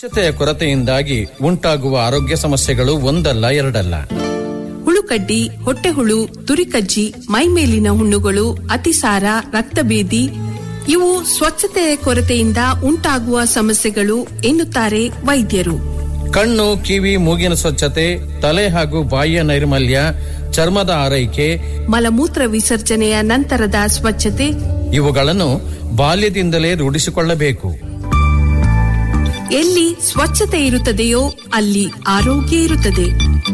ಸ್ವಚ್ಛತೆಯ ಕೊರತೆಯಿಂದಾಗಿ ಉಂಟಾಗುವ ಆರೋಗ್ಯ ಸಮಸ್ಯೆಗಳು ಒಂದಲ್ಲ ಎರಡಲ್ಲ ಹುಳುಕಡ್ಡಿ ಹೊಟ್ಟೆಹುಳು ತುರಿಕಜ್ಜಿ ಮೈಮೇಲಿನ ಹುಣ್ಣುಗಳು ಅತಿಸಾರ ರಕ್ತಭೇದಿ ಇವು ಸ್ವಚ್ಛತೆಯ ಕೊರತೆಯಿಂದ ಉಂಟಾಗುವ ಸಮಸ್ಯೆಗಳು ಎನ್ನುತ್ತಾರೆ ವೈದ್ಯರು ಕಣ್ಣು ಕಿವಿ ಮೂಗಿನ ಸ್ವಚ್ಛತೆ ತಲೆ ಹಾಗೂ ಬಾಯಿಯ ನೈರ್ಮಲ್ಯ ಚರ್ಮದ ಆರೈಕೆ ಮಲಮೂತ್ರ ವಿಸರ್ಜನೆಯ ನಂತರದ ಸ್ವಚ್ಛತೆ ಇವುಗಳನ್ನು ಬಾಲ್ಯದಿಂದಲೇ ರೂಢಿಸಿಕೊಳ್ಳಬೇಕು ಎಲ್ಲಿ ಸ್ವಚ್ಛತೆ ಇರುತ್ತದೆಯೋ ಅಲ್ಲಿ ಆರೋಗ್ಯ ಇರುತ್ತದೆ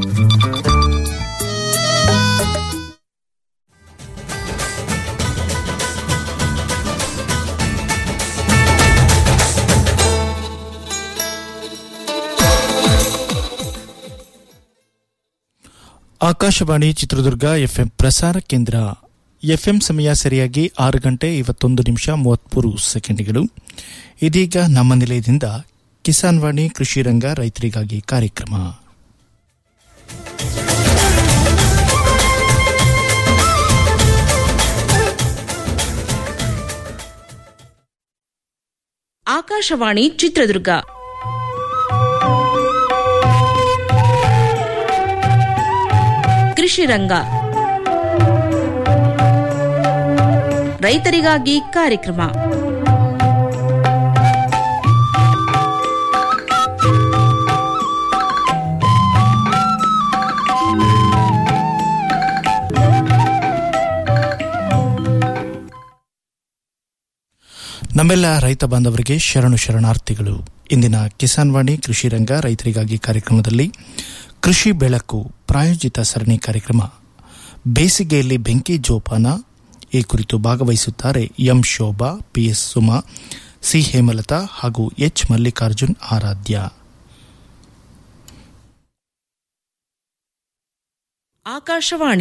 ಆಕಾಶವಾಣಿ ಚಿತ್ರದುರ್ಗ ಎಫ್ಎಂ ಪ್ರಸಾರ ಕೇಂದ್ರ ಎಫ್ಎಂ ಸಮಯ ಸರಿಯಾಗಿ ಆರು ಗಂಟೆ ಇವತ್ತೊಂದು ನಿಮಿಷ ಮೂವತ್ಮೂರು ಸೆಕೆಂಡ್ಗಳು ಇದೀಗ ನಮ್ಮ ನಿಲಯದಿಂದ ಕಿಸಾನ್ ವಾಣಿ ಕೃಷಿ ರಂಗ ರೈತರಿಗಾಗಿ ಕಾರ್ಯಕ್ರಮ ಆಕಾಶವಾಣಿ ಚಿತ್ರದುರ್ಗ ಕೃಷಿ ರಂಗ ರೈತರಿಗಾಗಿ ಕಾರ್ಯಕ್ರಮ ನಮ್ಮೆಲ್ಲ ರೈತ ಬಾಂಧವರಿಗೆ ಶರಣು ಶರಣಾರ್ಥಿಗಳು ಇಂದಿನ ಕಿಸಾನ್ ವಾಣಿ ಕೃಷಿ ರಂಗ ರೈತರಿಗಾಗಿ ಕಾರ್ಯಕ್ರಮದಲ್ಲಿ ಕೃಷಿ ಬೆಳಕು ಪ್ರಾಯೋಜಿತ ಸರಣಿ ಕಾರ್ಯಕ್ರಮ ಬೇಸಿಗೆಯಲ್ಲಿ ಬೆಂಕಿ ಜೋಪಾನ ಈ ಕುರಿತು ಭಾಗವಹಿಸುತ್ತಾರೆ M Shobha P S Suma C Hemalatha ಹಾಗೂ ಎಚ್ ಮಲ್ಲಿಕಾರ್ಜುನ್ ಆರಾಧ್ಯ ಆಕಾಶವಾಣಿ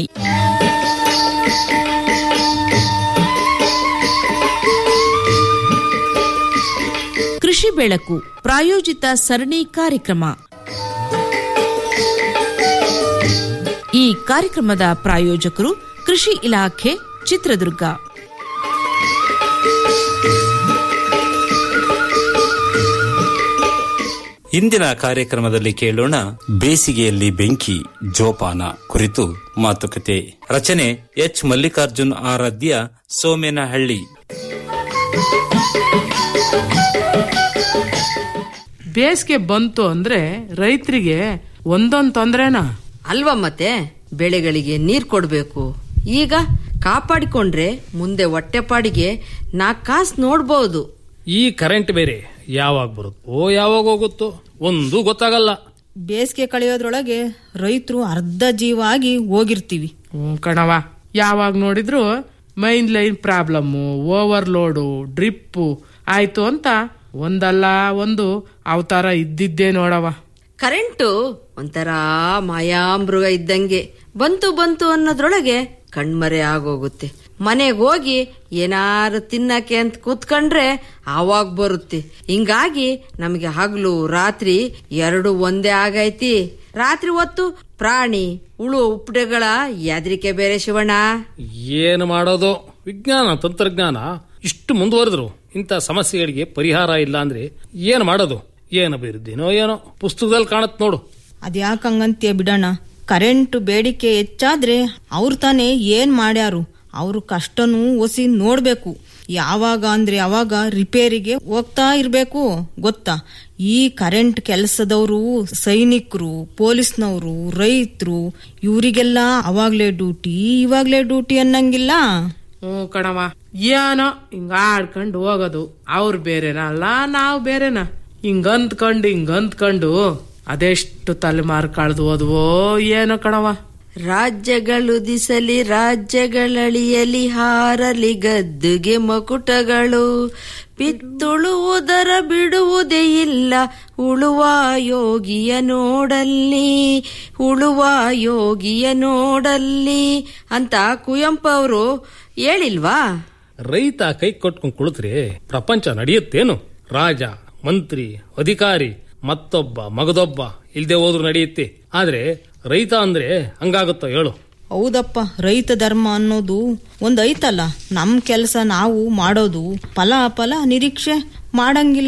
ಕೃಷಿ ಬೆಳಕು ಪ್ರಾಯೋಜಿತ ಸರಣಿ ಕಾರ್ಯಕ್ರಮ ಈ ಕಾರ್ಯಕ್ರಮದ ಪ್ರಾಯೋಜಕರು ಕೃಷಿ ಇಲಾಖೆ ಚಿತ್ರದುರ್ಗ ಇಂದಿನ ಕಾರ್ಯಕ್ರಮದಲ್ಲಿ ಕೇಳೋಣ ಬೇಸಿಗೆಯಲ್ಲಿ ಬೆಂಕಿ ಜೋಪಾನ ಕುರಿತು ಮಾತುಕತೆ ರಚನೆ ಎಚ್ ಮಲ್ಲಿಕಾರ್ಜುನ್ ಆರಾಧ್ಯ ಸೋಮೇನಹಳ್ಳಿ ಬೇಸಿಗೆ ಬಂತು ಅಂದ್ರೆ ರೈತರಿಗೆ ಒಂದೊಂದ್ ತೊಂದ್ರೆನಾ ಅಲ್ವಾ ಮತ್ತೆ ಬೆಳೆಗಳಿಗೆ ನೀರ್ ಕೊಡ್ಬೇಕು ಈಗ ಕಾಪಾಡಿಕೊಂಡ್ರೆ ಮುಂದೆ ಹೊಟ್ಟೆಪಾಡಿಗೆ ನಾಲ್ಕು ಕಾಸು ನೋಡ್ಬೋದು ಈ ಕರೆಂಟ್ ಬೇರೆ ಯಾವಾಗ ಬರುತ್ತೋ ಯಾವಾಗ ಹೋಗುತ್ತೋ ಒಂದು ಗೊತ್ತಾಗಲ್ಲ ಬೇಸಿಗೆ ಕಳೆಯೋದ್ರೊಳಗೆ ರೈತರು ಅರ್ಧ ಜೀವ ಆಗಿ ಹೋಗಿರ್ತೀವಿ ಹ್ಞೂ ಕಣವ ಯಾವಾಗ ನೋಡಿದ್ರು main line problem overload trip ಆಯ್ತು ಅಂತ ಒಂದಲ್ಲ ಒಂದು ಅವತಾರ ಇದ್ದಿದ್ದೇ ನೋಡವ ಕರೆಂಟು ಒಂಥರ ಮಾಯಾಮೃಗ ಇದ್ದಂಗೆ ಬಂತು ಬಂತು ಅನ್ನೋದ್ರೊಳಗೆ ಕಣ್ಮರೆ ಆಗೋಗುತ್ತೆ ಮನೆಗೆ ಹೋಗಿ ಏನಾರು ತಿನ್ನಕ್ಕೆ ಅಂತ ಕೂತ್ಕೊಂಡ್ರೆ ಆವಾಗ ಬರುತ್ತೆ ಹಿಂಗಾಗಿ ನಮಗೆ ಹಗಲು ರಾತ್ರಿ ಎರಡು ಒಂದೇ ಆಗೈತಿ ರಾತ್ರಿ ಹೊತ್ತು ಪ್ರಾಣಿ ಉಳು ಉಪ್ಪಡೆಗಳ ಎದರಿಕೆ ಬೇರೆ ಶಿವಣ್ಣ ಏನು ಮಾಡೋದು ವಿಜ್ಞಾನ ತಂತ್ರಜ್ಞಾನ ಇಷ್ಟು ಮುಂದುವರೆದ್ರು ಇಂಥ ಸಮಸ್ಯೆಗಳಿಗೆ ಪರಿಹಾರ ಇಲ್ಲ ಅಂದ್ರೆ ಏನು ಮಾಡೋದು ಏನು ಅಭಿವೃದ್ಧಿನೋ ಏನೋ ಪುಸ್ತಕದಲ್ಲಿ ಕಾಣತ್ ನೋಡು ಅದ್ಯಾಕಂಗಂತ್ಯ ಬಿಡೋಣ ಕರೆಂಟ್ ಬೇಡಿಕೆ ಹೆಚ್ಚಾದ್ರೆ ಅವ್ರು ತಾನೇ ಏನ್ ಮಾಡ್ಯಾರು ಅವ್ರು ಕಷ್ಟನೂ ಒಸಿ ನೋಡ್ಬೇಕು ಯಾವಾಗ ಅಂದ್ರೆ ಅವಾಗ ರಿಪೇರಿಗೆ ಹೋಗ್ತಾ ಇರ್ಬೇಕು ಗೊತ್ತಾ ಈ ಕರೆಂಟ್ ಕೆಲಸದವರು ಸೈನಿಕರು ಪೊಲೀಸ್ನವರು ರೈತರು ಇವರಿಗೆಲ್ಲ ಅವಾಗ್ಲೇ ಡ್ಯೂಟಿ ಇವಾಗ್ಲೇ ಡ್ಯೂಟಿ ಅನ್ನಂಗಿಲ್ಲ ಹ್ಞೂ ಕಣವ ಏನೋ ಹಿಂಗ ಆಡ್ಕೊಂಡು ಹೋಗೋದು ಅವ್ರು ಬೇರೆನಾ ಅಲ್ಲ ನಾವು ಬೇರೆನಾ ಹಿಂಗ ಅಂದ್ಕೊಂಡು ಹಿಂಗ ಅಂದ್ಕೊಂಡು ಅದೆಷ್ಟು ತಲೆಮಾರು ಕಳೆದು ಹೋದ್ವೋ ಏನೋ ಕಣವ ರಾಜ್ಯಗಳು ದಿಸಲಿ ರಾಜ್ಯಗಳಳಿಯಲಿ ಹಾರಲಿ ಗದ್ದುಗೆ ಮಕುಟಗಳು ಪಿತ್ತುಳುವುದರ ಬಿಡುವುದೇ ಇಲ್ಲ ಉಳುವ ಯೋಗಿಯ ನೋಡಲ್ಲಿ ಉಳುವ ಯೋಗಿಯ ನೋಡಲ್ಲಿ ಅಂತ ಕುವೆಂಪು ಅವರು ಹೇಳಿಲ್ವಾ ರೈತ ಕೈ ಕೊಟ್ಕೊಂಡು ಕುಳಿತ್ರೆ ಪ್ರಪಂಚ ನಡೆಯುತ್ತೇನು ರಾಜ ಮಂತ್ರಿ ಅಧಿಕಾರಿ ಮತ್ತೊಬ್ಬ ಮಗದೊಬ್ಬ ಇಲ್ದೆ ಹೋದ್ರು ನಡೆಯುತ್ತೆ ಆದ್ರೆ ರೈತ ಅಂದ್ರೆ ಹಂಗಾಗುತ್ತೋ ಹೇಳು ಹೌದಪ್ಪ ರೈತ ಧರ್ಮ ಅನ್ನೋದು ಒಂದ್ ಐತಲ್ಲ ನಮ್ ಕೆಲಸ ನಾವು ಮಾಡೋದು ಫಲ ಫಲ ನಿರೀಕ್ಷೆ ಮಾಡಂಗಿಲ್ಲ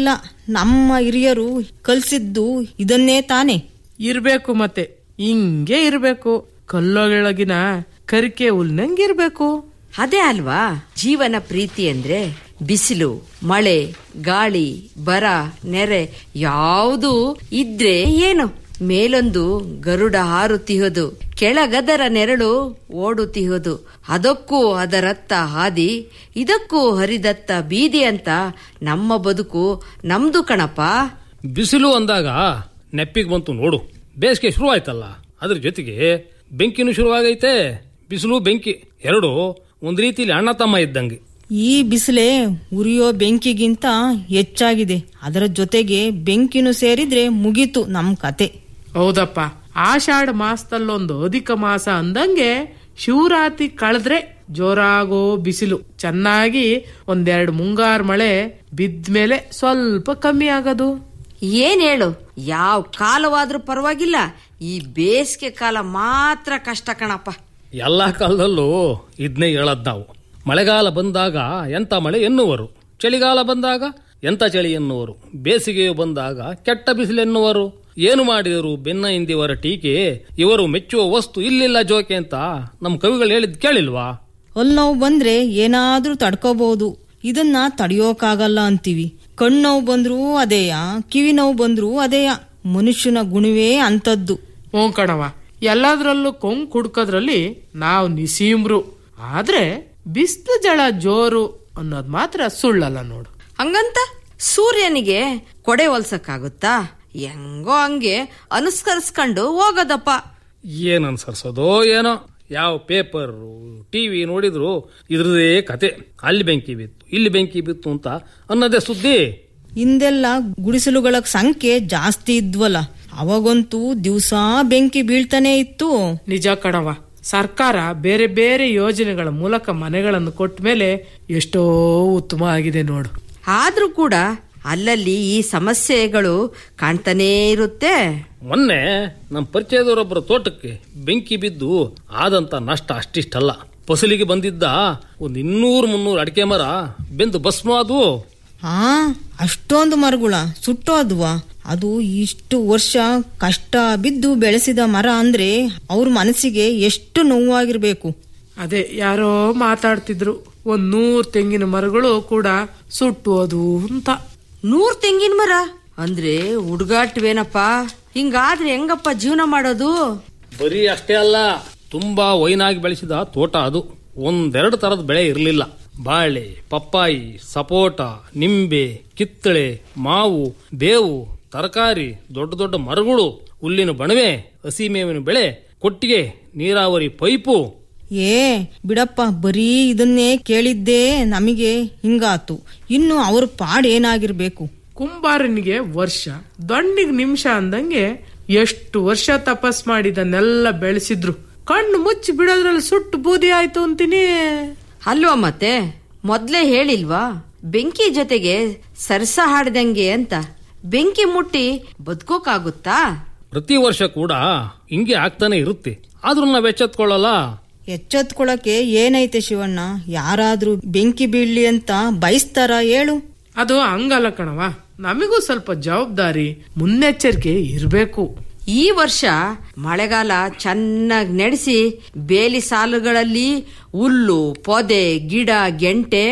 ನಮ್ಮ ಹಿರಿಯರು ಕಲ್ಸಿದ್ದು ಇದನ್ನೇ ತಾನೆ ಇರ್ಬೇಕು ಮತ್ತೆ ಹಿಂಗೆ ಇರ್ಬೇಕು ಕಲ್ಲೊಳಗಿನ ಕರಿಕೆ ಹುಲ್ನಂಗಿರ್ಬೇಕು ಅದೇ ಅಲ್ವಾ ಜೀವನ ಪ್ರೀತಿ ಅಂದ್ರೆ ಬಿಸಿಲು ಮಳೆ ಗಾಳಿ ಬರ ನೆರೆ ಯಾವುದು ಇದ್ರೆ ಏನು ಮೇಲೊಂದು ಗರುಡ ಹಾರುತ್ತಿಹೋದು ಕೆಳಗದರ ನೆರಳು ಓಡುತ್ತಿಹೋದು ಅದಕ್ಕೂ ಅದರತ್ತ ಹಾದಿ ಇದಕ್ಕೂ ಹರಿದತ್ತ ಬೀದಿ ಅಂತ ನಮ್ಮ ಬದುಕು ನಮ್ದು ಕಣಪ್ಪ ಬಿಸಿಲು ಅಂದಾಗ ನೆಪ್ಪಿಗೆ ಬಂತು ನೋಡು ಬೇಸಿಗೆ ಶುರುವಾಯ್ತಲ್ಲ ಅದ್ರ ಜೊತೆಗೆ ಬೆಂಕಿನೂ ಶುರುವಾಗೈತೆ ಬಿಸಿಲು ಬೆಂಕಿ ಎರಡು ಒಂದ್ ರೀತಿಲಿ ಅಣ್ಣ ತಮ್ಮ ಇದ್ದಂಗೆ ಈ ಬಿಸಿಲೇ ಉರಿಯೋ ಬೆಂಕಿಗಿಂತ ಹೆಚ್ಚಾಗಿದೆ ಅದರ ಜೊತೆಗೆ ಬೆಂಕಿನೂ ಸೇರಿದ್ರೆ ಮುಗೀತು ನಮ್ ಕತೆ ಹೌದಪ್ಪ ಆಷಾಢ ಮಾಸದಲ್ಲೊಂದು ಅಧಿಕ ಮಾಸ ಅಂದಂಗೆ ಶಿವರಾತ್ರಿ ಕಳೆದ್ರೆ ಜೋರಾಗೋ ಬಿಸಿಲು ಚೆನ್ನಾಗಿ ಒಂದೆರಡು ಮುಂಗಾರು ಮಳೆ ಬಿದ್ಮೇಲೆ ಸ್ವಲ್ಪ ಕಮ್ಮಿ ಆಗೋದು ಏನ್ ಹೇಳು ಯಾವ ಕಾಲವಾದ್ರೂ ಪರವಾಗಿಲ್ಲ ಈ ಬೇಸಿಗೆ ಕಾಲ ಮಾತ್ರ ಕಷ್ಟ ಕಣಪ್ಪ ಎಲ್ಲಾ ಕಾಲದಲ್ಲೂ ಇದನ್ನೇ ಹೇಳದ್ ನಾವು ಮಳೆಗಾಲ ಬಂದಾಗ ಎಂತ ಮಳೆ ಎನ್ನುವರು ಚಳಿಗಾಲ ಬಂದಾಗ ಎಂತ ಚಳಿ ಎನ್ನುವರು ಬೇಸಿಗೆಯು ಬಂದಾಗ ಕೆಟ್ಟ ಬಿಸಿಲು ಎನ್ನುವರು ಏನು ಮಾಡಿದರು ಬೆನ್ನ ಹಿಂದಿವರ ಟೀಕೆ ಇವರು ಮೆಚ್ಚುವ ವಸ್ತು ಇಲ್ಲಿಲ್ಲ ಜೋಕೆ ಅಂತ ನಮ್ಮ ಕವಿಗಳು ಹೇಳಿದ್ ಕೇಳಿಲ್ವಾ ಹಲ್ ನೋವು ಬಂದ್ರೆ ಏನಾದ್ರೂ ತಡ್ಕೋಬಹುದು ಇದನ್ನ ತಡೆಯೋಕಾಗಲ್ಲ ಅಂತೀವಿ ಕಣ್ಣೋವು ಬಂದ್ರೂ ಅದೇಯ ಕಿವಿ ನೋವು ಬಂದ್ರೂ ಅದೇಯ ಮನುಷ್ಯನ ಗುಣವೇ ಅಂತದ್ದು ಹ್ಞೂ ಕಣವ ಎಲ್ಲದ್ರಲ್ಲೂ ಕೊಂಗ್ ಕುಡ್ಕೋದ್ರಲ್ಲಿ ನಾವು ನಿಸೀಮ್ರು ಆದ್ರೆ ಬಿಸ್ಲು ಜಳ ಜೋರು ಅನ್ನೋದ್ ಮಾತ್ರ ಸುಳ್ಳಲ್ಲ ನೋಡು ಹಂಗಂತ ಸೂರ್ಯನಿಗೆ ಕೊಡೆ ಹೊಲ್ಸಕ್ಕಾಗುತ್ತಾ ಹೆಂಗೋ ಹಂಗೆ ಅನುಸ್ಕರಿಸ್ಕೊಂಡು ಹೋಗೋದಪ್ಪ ಏನ್ ಅನ್ಸರ್ಸೋದೋ ಏನೋ ಯಾವ ಪೇಪರ್ ಟಿವಿ ನೋಡಿದ್ರು ಇದ್ರದೇ ಕತೆ ಅಲ್ಲಿ ಬೆಂಕಿ ಬಿತ್ತು ಇಲ್ಲಿ ಬೆಂಕಿ ಬಿತ್ತು ಅಂತ ಅನ್ನೋದೇ ಸುದ್ದಿ ಹಿಂದೆಲ್ಲ ಗುಡಿಸಲುಗಳ ಸಂಖ್ಯೆ ಜಾಸ್ತಿ ಇದ್ವಲ್ಲ ಅವಾಗಂತೂ ದಿವಸ ಬೆಂಕಿ ಬೀಳ್ತಾನೆ ಇತ್ತು ನಿಜ ಕಣವ ಸರ್ಕಾರ ಬೇರೆ ಬೇರೆ ಯೋಜನೆಗಳ ಮೂಲಕ ಮನೆಗಳನ್ನು ಕೊಟ್ಟ ಮೇಲೆ ಎಷ್ಟೋ ಉತ್ತಮ ಆಗಿದೆ ನೋಡು ಆದ್ರೂ ಕೂಡ ಅಲ್ಲಲ್ಲಿ ಈ ಸಮಸ್ಯೆಗಳು ಕಾಣ್ತಾನೇ ಇರುತ್ತೆ ಮೊನ್ನೆ ನಮ್ಮ ಪರಿಚಯದವರೊಬ್ಬರ ತೋಟಕ್ಕೆ ಬೆಂಕಿ ಬಿದ್ದು ಆದಂತ ನಷ್ಟ ಅಷ್ಟಿಷ್ಟಲ್ಲ ಫಸಲಿಗೆ ಬಂದಿದ್ದ ಒಂದು ಇನ್ನೂರು ಮುನ್ನೂರು ಅಡಿಕೆ ಮರ ಬೆಂದು ಭಸ್ಮ ಅದು ಹಾ ಅಷ್ಟೊಂದು ಮರಗುಳ ಸುಟ್ಟೋದ್ವಾ ಅದು ಇಷ್ಟು ವರ್ಷ ಕಷ್ಟ ಬಿದ್ದು ಬೆಳೆಸಿದ ಮರ ಅಂದ್ರೆ ಅವ್ರ ಮನಸ್ಸಿಗೆ ಎಷ್ಟು ನೋವಾಗಿರ್ಬೇಕು ಅದೇ ಯಾರೋ ಮಾತಾಡ್ತಿದ್ರು ಒಂದ್ ನೂರ್ ತೆಂಗಿನ ಮರಗಳು ಕೂಡ ಸುಟ್ಟುವುದು ಅಂತ ನೂರ್ ತೆಂಗಿನ ಮರ ಅಂದ್ರೆ ಹುಡುಗಾಟ್ವೇನಪ್ಪ ಹಿಂಗಾದ್ರೆ ಹೆಂಗಪ್ಪ ಜೀವನ ಮಾಡೋದು ಬರೀ ಅಷ್ಟೇ ಅಲ್ಲ ತುಂಬಾ ವೈನಾಗಿ ಬೆಳೆಸಿದ ತೋಟ ಅದು ಒಂದೆರಡು ತರದ ಬೆಳೆ ಇರಲಿಲ್ಲ ಬಾಳೆ ಪಪ್ಪಾಯಿ ಸಪೋಟ ನಿಂಬೆ ಕಿತ್ತಳೆ ಮಾವು ಬೇವು ತರಕಾರಿ ದೊಡ್ಡ ದೊಡ್ಡ ಮರಗಳು ಹುಲ್ಲಿನ ಬಣವೆ ಹಸಿಮೇವಿನ ಬೆಳೆ ಕೊಟ್ಟಿಗೆ ನೀರಾವರಿ ಪೈಪು ಏ ಬಿಡಪ್ಪ ಬರೀ ಇದನ್ನೇ ಕೇಳಿದ್ದೇ ನಮಗೆ ಹಿಂಗಾತು ಇನ್ನು ಅವ್ರ ಪಾಡ್ ಏನಾಗಿರ್ಬೇಕು ಕುಂಬಾರನಿಗೆ ವರ್ಷ ದೊಂಡಿಗೆ ನಿಮಿಷ ಅಂದಂಗೆ ಎಷ್ಟು ವರ್ಷ ತಪಸ್ ಮಾಡಿದನ್ನೆಲ್ಲ ಬೆಳೆಸಿದ್ರು ಕಣ್ಣು ಮುಚ್ಚಿ ಬಿಡೋದ್ರಲ್ಲಿ ಸುಟ್ಟು ಬೂದಿ ಆಯ್ತು ಅಂತೀನಿ ಅಲ್ವಾ ಮತ್ತೆ ಮೊದ್ಲೇ ಹೇಳಿಲ್ವಾ ಬೆಂಕಿ ಜೊತೆಗೆ ಸರಸ ಹಾಡ್ದಂಗೆ ಅಂತ ಬೆಂಕಿ ಮುಟ್ಟಿ ಬದುಕೋಕಾಗುತ್ತಾ ಪ್ರತಿ ವರ್ಷ ಕೂಡ ಹಿಂಗೆ ಆಗ್ತಾನೆ ಇರುತ್ತೆ ಆದ್ರೂ ನಾವ್ ಎಚ್ಚೆತ್ಕೊಳ್ಳಲ್ಲ ಎಚ್ಚೆತ್ಕೊಳಕ್ಕೆ ಏನೈತೆ ಶಿವಣ್ಣ ಯಾರಾದ್ರೂ ಬೆಂಕಿ ಬೀಳ್ಲಿ ಅಂತ ಬಯಸ್ತಾರ ಹೇಳು ಅದು ಹಂಗಲ್ಲ ಕಣವ ನಮಿಗೂ ಸ್ವಲ್ಪ ಜವಾಬ್ದಾರಿ ಮುನ್ನೆಚ್ಚರಿಕೆ ಇರ್ಬೇಕು ಈ ವರ್ಷ ಮಳೆಗಾಲ ಚೆನ್ನಾಗಿ ನಡೆಸಿ ಬೇಲಿ ಸಾಲುಗಳಲ್ಲಿ ಹುಲ್ಲು ಪೊದೆ ಗಿಡ ಗೆಂಟೆ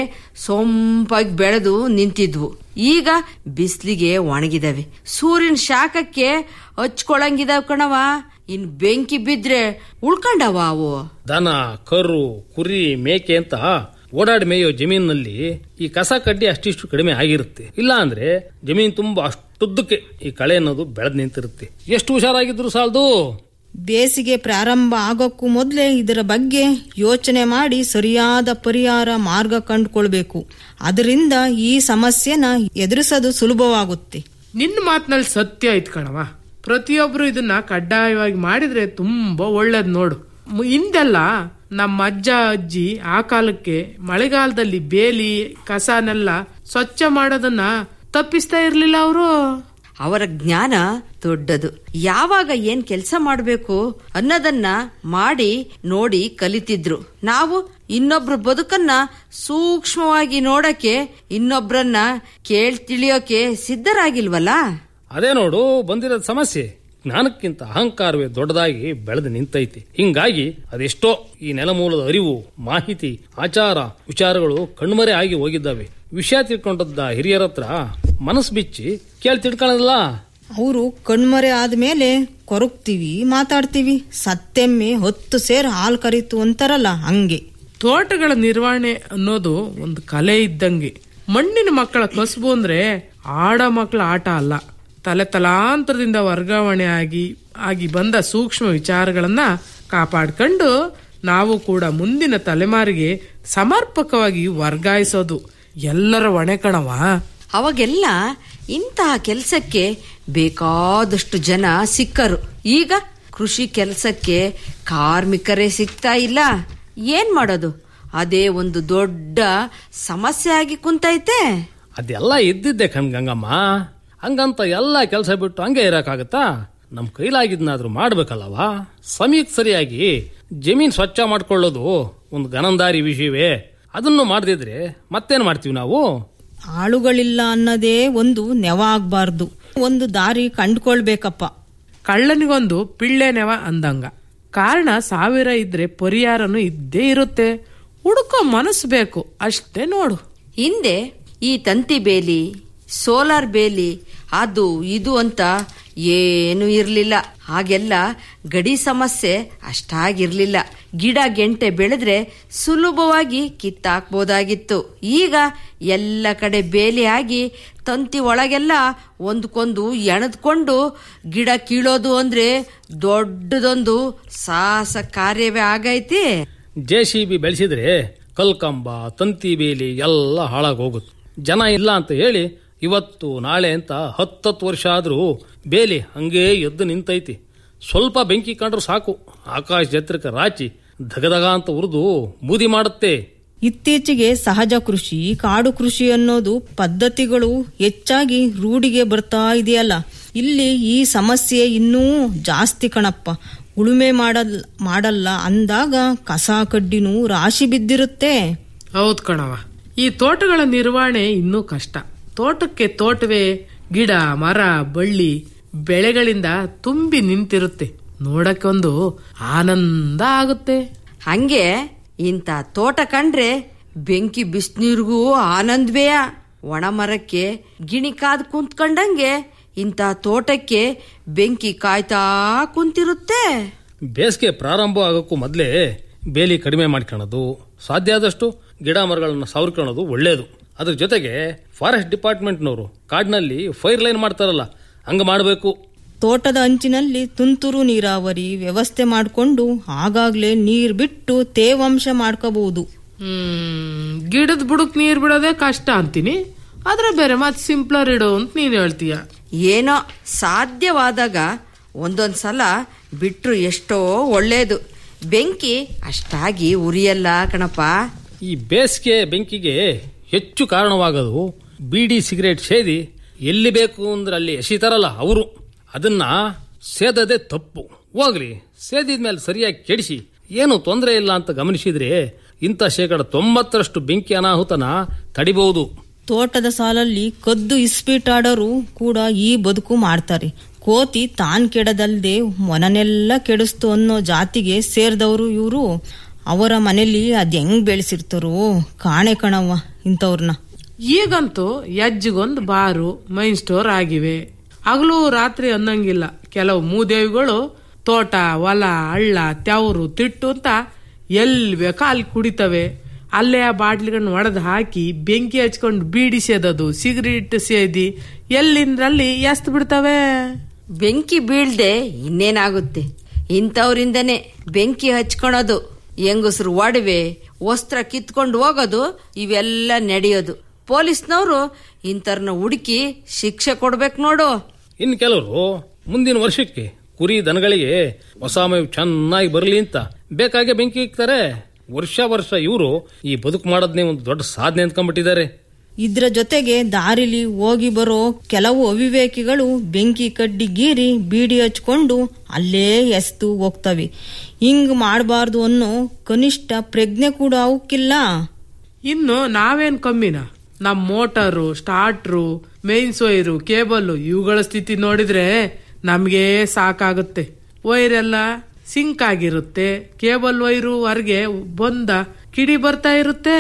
ಸೊಂಪಾಗಿ ಬೆಳೆದು ನಿಂತಿದ್ವು ಈಗ ಬಿಸ್ಲಿಗೆ ಒಣಗಿದವೆ ಸೂರ್ಯನ ಶಾಖಕ್ಕೆ ಹಚ್ಕೊಳಂಗಿದಾವ್ ಕಣವ ಇನ್ ಬೆಂಕಿ ಬಿದ್ರೆ ಉಳ್ಕೊಂಡವ ಅವು ದನ ಕರು ಕುರಿ ಮೇಕೆ ಅಂತ ಓಡಾಡಿ ಮೇಯೋ ಜಮೀನಿನಲ್ಲಿ ಈ ಕಸ ಕಡ್ಡಿ ಅಷ್ಟಿಷ್ಟು ಕಡಿಮೆ ಆಗಿರುತ್ತೆ ಇಲ್ಲ ಅಂದ್ರೆ ಜಮೀನ್ ತುಂಬಾ ಅಷ್ಟುದ್ದಕ್ಕೆ ಈ ಕಳೆ ಅನ್ನೋದು ಬೆಳೆದ್ ನಿಂತಿರುತ್ತೆ ಎಷ್ಟು ಹುಷಾರಾಗಿದ್ರು ಸಾಲದು ಬೇಸಿಗೆ ಪ್ರಾರಂಭ ಆಗೋಕ್ಕೂ ಮೊದಲೇ ಇದರ ಬಗ್ಗೆ ಯೋಚನೆ ಮಾಡಿ ಸರಿಯಾದ ಪರಿಹಾರ ಮಾರ್ಗ ಕಂಡುಕೊಳ್ಬೇಕು ಅದರಿಂದ ಈ ಸಮಸ್ಯೆನ ಎದುರಿಸೋದು ಸುಲಭವಾಗುತ್ತೆ ನಿನ್ನ ಮಾತಿನಲ್ಲಿ ಸತ್ಯ ಐತ್ ಕಣವ ಪ್ರತಿಯೊಬ್ರು ಇದನ್ನ ಕಡ್ಡಾಯವಾಗಿ ಮಾಡಿದ್ರೆ ತುಂಬಾ ಒಳ್ಳೇದ್ ನೋಡು ಮ್- ಹಿಂದೆಲ್ಲ ನಮ್ಮ ಅಜ್ಜ ಅಜ್ಜಿ ಆ ಕಾಲಕ್ಕೆ ಮಳೆಗಾಲದಲ್ಲಿ ಬೇಲಿ ಕಸನೆಲ್ಲ ಸ್ವಚ್ಛ ಮಾಡೋದನ್ನ ತಪ್ಪಿಸ್ತಾ ಇರ್ಲಿಲ್ಲ ಅವರು ಅವರ ಜ್ಞಾನ ದೊಡ್ಡದು ಯಾವಾಗ ಏನ್ ಕೆಲಸ ಮಾಡ್ಬೇಕು ಅನ್ನೋದನ್ನ ಮಾಡಿ ನೋಡಿ ಕಲಿತಿದ್ರು ನಾವು ಇನ್ನೊಬ್ರ ಬದುಕನ್ನ ಸೂಕ್ಷ್ಮವಾಗಿ ನೋಡಕ್ಕೆ ಇನ್ನೊಬ್ರನ್ನ ಕೇಳ್ ತಿಳಿಯೋಕೆ ಸಿದ್ಧರಾಗಿಲ್ವಲ್ಲ ಅದೇ ನೋಡು ಬಂದಿರೋದ್ ಸಮಸ್ಯೆ ಜ್ಞಾನಕ್ಕಿಂತ ಅಹಂಕಾರವೇ ದೊಡ್ಡದಾಗಿ ಬೆಳೆದು ನಿಂತೈತಿ ಹಿಂಗಾಗಿ ಅದೆಷ್ಟೋ ಈ ನೆಲಮೂಲದ ಅರಿವು ಮಾಹಿತಿ ಆಚಾರ ವಿಚಾರಗಳು ಕಣ್ಮರೆ ಆಗಿ ಹೋಗಿದ್ದಾವೆ ವಿಷಯ ತಿಳ್ಕೊಂಡದ್ದ ಹಿರಿಯರ ಹತ್ರ ಮನಸ್ಸು ಬಿಚ್ಚಿ ಕೇಳಿ ತಿಳ್ಕೊಳ್ಳೋದಿಲ್ಲ ಅವರು ಕಣ್ಮರೆ ಆದ್ಮೇಲೆ ಕೊರಗ್ತೀವಿ ಮಾತಾಡ್ತೀವಿ ಸತ್ತೆಮ್ಮೆ ಹೊತ್ತು ಸೇರ್ ಹಾಲ್ ಕರಿತು ಅಂತಾರಲ್ಲ ಹಂಗೆ ತೋಟಗಳ ನಿರ್ವಹಣೆ ಅನ್ನೋದು ಒಂದು ಕಲೆ ಇದ್ದಂಗೆ ಮಣ್ಣಿನ ಮಕ್ಕಳ ಕಸುಬು ಅಂದ್ರೆ ಆಡ ಮಕ್ಕಳ ಆಟ ಅಲ್ಲ ತಲೆ ತಲಾಂತರದಿಂದ ವರ್ಗಾವಣೆ ಆಗಿ ಆಗಿ ಬಂದ ಸೂಕ್ಷ್ಮ ವಿಚಾರಗಳನ್ನ ಕಾಪಾಡ್ಕೊಂಡು ನಾವು ಕೂಡ ಮುಂದಿನ ತಲೆಮಾರಿಗೆ ಸಮರ್ಪಕವಾಗಿ ವರ್ಗಾಯಿಸೋದು ಎಲ್ಲರ ಹೊಣೆ ಕಣವ ಅವಾಗೆಲ್ಲ ಇಂತಹ ಕೆಲಸಕ್ಕೆ ಬೇಕಾದಷ್ಟು ಜನ ಸಿಕ್ಕರು ಈಗ ಕೃಷಿ ಕೆಲಸಕ್ಕೆ ಕಾರ್ಮಿಕರೇ ಸಿಗ್ತಾ ಇಲ್ಲ ಏನ್ ಮಾಡೋದು ಅದೇ ಒಂದು ದೊಡ್ಡ ಸಮಸ್ಯೆ ಆಗಿ ಕುಂತೈತೆ ಅದೆಲ್ಲ ಇದ್ದಿದ್ದೆ ಕಣ್ ಗಂಗಮ್ಮ ಹಂಗಂತ ಎಲ್ಲ ಕೆಲಸ ಬಿಟ್ಟು ಹಂಗೆ ಇರಕ್ಕಾಗತ್ತಾ ನಮ್ ಕೈಲಾಗಿದ್ನಾದ್ರೂ ಮಾಡ್ಬೇಕಲ್ಲವಾ ಸಮಯಕ್ಕೆ ಸರಿಯಾಗಿ ಜಮೀನ್ ಸ್ವಚ್ಛ ಮಾಡ್ಕೊಳ್ಳೋದು ಒಂದು ಗನಂದಾರಿ ವಿಷಯವೇ ಅದನ್ನು ಮಾಡದಿದ್ರೆ ಮತ್ತೇನ್ ಮಾಡ್ತೀವಿ ನಾವು ಆಳುಗಳಿಲ್ಲ ಅನ್ನೋದೇ ಒಂದು ನೆವ ಆಗ್ಬಾರ್ದು ಒಂದು ದಾರಿ ಕಂಡ್ಕೊಳ್ಬೇಕಪ್ಪ ಕಳ್ಳನಿಗೊಂದು ಪಿಳ್ಳೆ ನೆವ ಅಂದಂಗ ಕಾರಣ ಸಾವಿರ ಇದ್ರೆ ಪರಿಹಾರನು ಇದ್ದೇ ಇರುತ್ತೆ ಹುಡುಕೋ ಮನಸ್ಸು ಬೇಕು ಅಷ್ಟೇ ನೋಡು ಹಿಂದೆ ಈ ತಂತಿ ಬೇಲಿ ಸೋಲಾರ್ ಬೇಲಿ ಅದು ಇದು ಅಂತ ಏನು ಇರ್ಲಿಲ್ಲ ಹಾಗೆಲ್ಲ ಗಡಿ ಸಮಸ್ಯೆ ಅಷ್ಟಾಗಿರ್ಲಿಲ್ಲ ಗಿಡ ಗೆಂಟೆ ಬೆಳೆದ್ರೆ ಸುಲಭವಾಗಿ ಕಿತ್ತಾಕ್ಬೋದಾಗಿತ್ತು ಈಗ ಎಲ್ಲ ಕಡೆ ಬೇಲಿ ಆಗಿ ತಂತಿ ಒಳಗೆಲ್ಲ ಒಂದ್ಕೊಂದು ಎಣದ್ಕೊಂಡು ಗಿಡ ಕೀಳೋದು ಅಂದ್ರೆ ದೊಡ್ಡದೊಂದು ಸಾಹಸ ಕಾರ್ಯವೇ ಆಗೈತಿ ಜೆ ಸಿ ಬಿ ಬೆಳೆಸಿದ್ರೆ ಕಲ್ಕಂಬ ತಂತಿ ಬೇಲಿ ಎಲ್ಲ ಹಾಳಾಗಿ ಹೋಗುತ್ತೆ ಜನ ಇಲ್ಲ ಅಂತ ಹೇಳಿ ಇವತ್ತು ನಾಳೆ ಅಂತ ಹತ್ತತ್ತು ವರ್ಷ ಆದ್ರೂ ಬೇಲಿ ಹಂಗೇ ಎದ್ದು ನಿಂತೈತಿ ಸ್ವಲ್ಪ ಬೆಂಕಿ ಕಂಡ್ರು ಸಾಕು ಆಕಾಶ ಜತ್ರಕ್ಕೆ ರಾಚಿ ಧಗಧಗ ಅಂತ ಉರಿದು ಬೂದಿ ಮಾಡುತ್ತೆ ಇತ್ತೀಚೆಗೆ ಸಹಜ ಕೃಷಿ ಕಾಡು ಕೃಷಿ ಅನ್ನೋದು ಪದ್ಧತಿಗಳು ಹೆಚ್ಚಾಗಿ ರೂಢಿಗೆ ಬರ್ತಾ ಇದೆಯಲ್ಲ ಇಲ್ಲಿ ಈ ಸಮಸ್ಯೆ ಇನ್ನೂ ಜಾಸ್ತಿ ಕಣಪ್ಪ ಉಳುಮೆ ಮಾಡಲ್ ಮಾಡಲ್ಲ ಅಂದಾಗ ಕಸ ಕಡ್ಡಿನೂ ರಾಶಿ ಬಿದ್ದಿರುತ್ತೆ ಹೌದ್ ಕಣವ ಈ ತೋಟಗಳ ನಿರ್ವಹಣೆ ಇನ್ನೂ ಕಷ್ಟ ತೋಟಕ್ಕೆ ತೋಟವೇ ಗಿಡ ಮರ ಬಳ್ಳಿ ಬೆಳೆಗಳಿಂದ ತುಂಬಿ ನಿಂತಿರುತ್ತೆ ನೋಡಕ್ಕೊಂದು ಆನಂದ ಆಗುತ್ತೆ ಹಂಗೆ ಇಂಥ ತೋಟ ಕಂಡ್ರೆ ಬೆಂಕಿ ಬಿಸಿನೀರಿಗೂ ಆನಂದವೇ ಒಣ ಮರಕ್ಕೆ ಗಿಣಿ ಕಾದ್ ಕುಂತ್ಕೊಂಡಂಗೆ ಇಂಥ ತೋಟಕ್ಕೆ ಬೆಂಕಿ ಕಾಯ್ತಾ ಕುಂತಿರುತ್ತೆ ಬೇಸಿಗೆ ಪ್ರಾರಂಭ ಆಗೋಕ್ಕೂ ಮೊದಲೇ ಬೇಲಿ ಕಡಿಮೆ ಮಾಡ್ಕೊಳ್ಳೋದು ಸಾಧ್ಯ ಆದಷ್ಟು ಗಿಡ ಮರಗಳನ್ನ ಸವರ್ಕೊಳ್ಳೋದು ಒಳ್ಳೇದು ಅದ್ರ ಜೊತೆಗೆ ಫಾರೆಸ್ಟ್ ಡಿಪಾರ್ಟ್ಮೆಂಟ್ನವರು ಕಾಡಿನಲ್ಲಿ ಫೈರ್ ಲೈನ್ ಮಾಡ್ತಾರಲ್ಲ ಹಂಗ ಮಾಡಬೇಕು ತೋಟದ ಅಂಚಿನಲ್ಲಿ ತುಂತುರು ನೀರಾವರಿ ವ್ಯವಸ್ಥೆ ಮಾಡಿಕೊಂಡು ಆಗಾಗ್ಲೇ ನೀರ್ ಬಿಟ್ಟು ತೇವಾಂಶ ಮಾಡ್ಕೋಬಹುದು ಹ್ಮ್ ಗಿಡದ ಬುಡಕ್ ನೀರ್ ಬಿಡೋದೇ ಕಷ್ಟ ಅಂತೀನಿ ಆದ್ರೆ ಬೇರೆ ಮತ್ ಸಿಂಪ್ಲರ್ ಇಡು ಅಂತ ನೀನ್ ಹೇಳ್ತೀಯ ಏನೋ ಸಾಧ್ಯವಾದಾಗ ಒಂದೊಂದ್ ಸಲ ಬಿಟ್ರು ಎಷ್ಟೋ ಒಳ್ಳೇದು ಬೆಂಕಿ ಅಷ್ಟಾಗಿ ಉರಿಯಲ್ಲ ಕಣಪ್ಪ ಈ ಬೇಸಿಗೆ ಬೆಂಕಿಗೆ ಹೆಚ್ಚು ಕಾರಣವಾಗೋದು ಬೀಡಿ ಸಿಗರೇಟ್ ಸೇದಿ ಎಲ್ಲಿ ಬೇಕು ಅಂದ್ರೆ ಅಲ್ಲಿ ಎಸಿತಾರಲ್ಲ ಅವರು ಅದನ್ನ ಸೇದದೆ ತಪ್ಪು ಹೋಗ್ಲಿ ಸೇದಿದ್ಮೇಲೆ ಸರಿಯಾಗಿ ಕೆಡಿಸಿ ಏನು ತೊಂದರೆ ಇಲ್ಲ ಅಂತ ಗಮನಿಸಿದ್ರೆ ಇಂಥ ಶೇಕಡ ತೊಂಬತ್ತರಷ್ಟು ಬೆಂಕಿ ಅನಾಹುತನ ತಡಿಬಹುದು ತೋಟದ ಸಾಲಲ್ಲಿ ಕದ್ದು ಇಸ್ಪೀಟಾಡೋರು ಕೂಡ ಈ ಬದುಕು ಮಾಡ್ತಾರೆ ಕೋತಿ ತಾನ್ ಕೆಡದಲ್ದೆ ಮೊನನೆಲ್ಲ ಕೆಡಿಸ್ತು ಅನ್ನೋ ಜಾತಿಗೆ ಸೇರಿದವರು ಇವರು ಅವರ ಮನೇಲಿ ಅದ್ ಹೆಂಗ್ ಬೆಳೆಸಿರ್ತಾರೋ ಕಾಣೆ ಕಣವ್ವ ಇಂಥವ್ರನ್ನ ಈಗಂತೂ ಯಜ್ಜಿಗೊಂದು ಬಾರು ಮೈನ್ ಸ್ಟೋರ್ ಆಗಿವೆ ಹಗಲು ರಾತ್ರಿ ಅನ್ನಂಗಿಲ್ಲ ಕೆಲವು ಮೂದೇವಿಗಳು ತೋಟ ಹೊಲ ಹಳ್ಳ ತ್ಯಾವ್ರು ತಿಟ್ಟು ಅಂತ ಎಲ್ಲಿ ಬೇಕೋ ಅಲ್ಲಿ ಕುಡಿತವೆ ಅಲ್ಲೇ ಆ ಬಾಟ್ಲಿಗಳನ್ನ ಒಡೆದು ಹಾಕಿ ಬೆಂಕಿ ಹಚ್ಕೊಂಡು ಬೀಡಿ ಸೇದೋದು ಸಿಗರೇಟ್ ಸೇದಿ ಎಲ್ಲಿಂದ್ರಲ್ಲಿ ಎಸ್ತ್ ಬಿಡ್ತವೆ ಬೆಂಕಿ ಬೀಳ್ದೆ ಇನ್ನೇನಾಗುತ್ತೆ ಇಂಥವ್ರಿಂದನೇ ಬೆಂಕಿ ಹಚ್ಕೊಳೋದು ಹೆಂಗಸರು ಒಡವೆ ವಸ್ತ್ರ ಕಿತ್ಕೊಂಡು ಹೋಗೋದು ಇವೆಲ್ಲ ನಡೆಯೋದು ಪೊಲೀಸ್ನವರು ಇಂಥವ್ರನ್ನ ಹುಡುಕಿ ಶಿಕ್ಷೆ ಕೊಡ್ಬೇಕು ನೋಡು ಇನ್ನು ಕೆಲವರು ಮುಂದಿನ ವರ್ಷಕ್ಕೆ ಕುರಿ ದನಗಳಿಗೆ ಹೊಸ ಮೇವು ಚೆನ್ನಾಗಿ ಬರಲಿ ಅಂತ ಬೇಕಾಗೆ ಬೆಂಕಿ ಇಕ್ತಾರೆ ವರ್ಷ ವರ್ಷ ಇವರು ಈ ಬದುಕು ಮಾಡೋದನ್ನೇ ಒಂದು ದೊಡ್ಡ ಸಾಧನೆ ಅಂದ್ಕೊಂಡ್ಬಿಟ್ಟಿದ್ದಾರೆ ಇದ್ರ ಜೊತೆಗೆ ದಾರಿಲಿ ಹೋಗಿ ಬರೋ ಕೆಲವು ಅವಿವೇಕಿಗಳು ಬೆಂಕಿ ಕಡ್ಡಿ ಗೀರಿ ಬೀಡಿ ಹಚ್ಕೊಂಡು ಅಲ್ಲೇ ಎಸ್ತು ಹೋಗ್ತವೆ ಹಿಂಗ್ ಮಾಡಬಾರ್ದು ಅನ್ನೋ ಕನಿಷ್ಠ ಪ್ರಜ್ಞೆ ಕೂಡ ಅವಕ್ಕಿಲ್ಲ ಇನ್ನು ನಾವೇನ್ ಕಮ್ಮಿನ ನಮ್ motor starter mains wire cable ಇವುಗಳ ಸ್ಥಿತಿ ನೋಡಿದ್ರೆ ನಮ್ಗೆ ಸಾಕಾಗುತ್ತೆ ವೈರ್ ಎಲ್ಲ ಸಿಂಕ್ ಆಗಿರುತ್ತೆ ಕೇಬಲ್ ವೈರು ಹೊರಗೆ ಬಂದ ಕಿಡಿ ಬರ್ತಾ ಇರುತ್ತೆ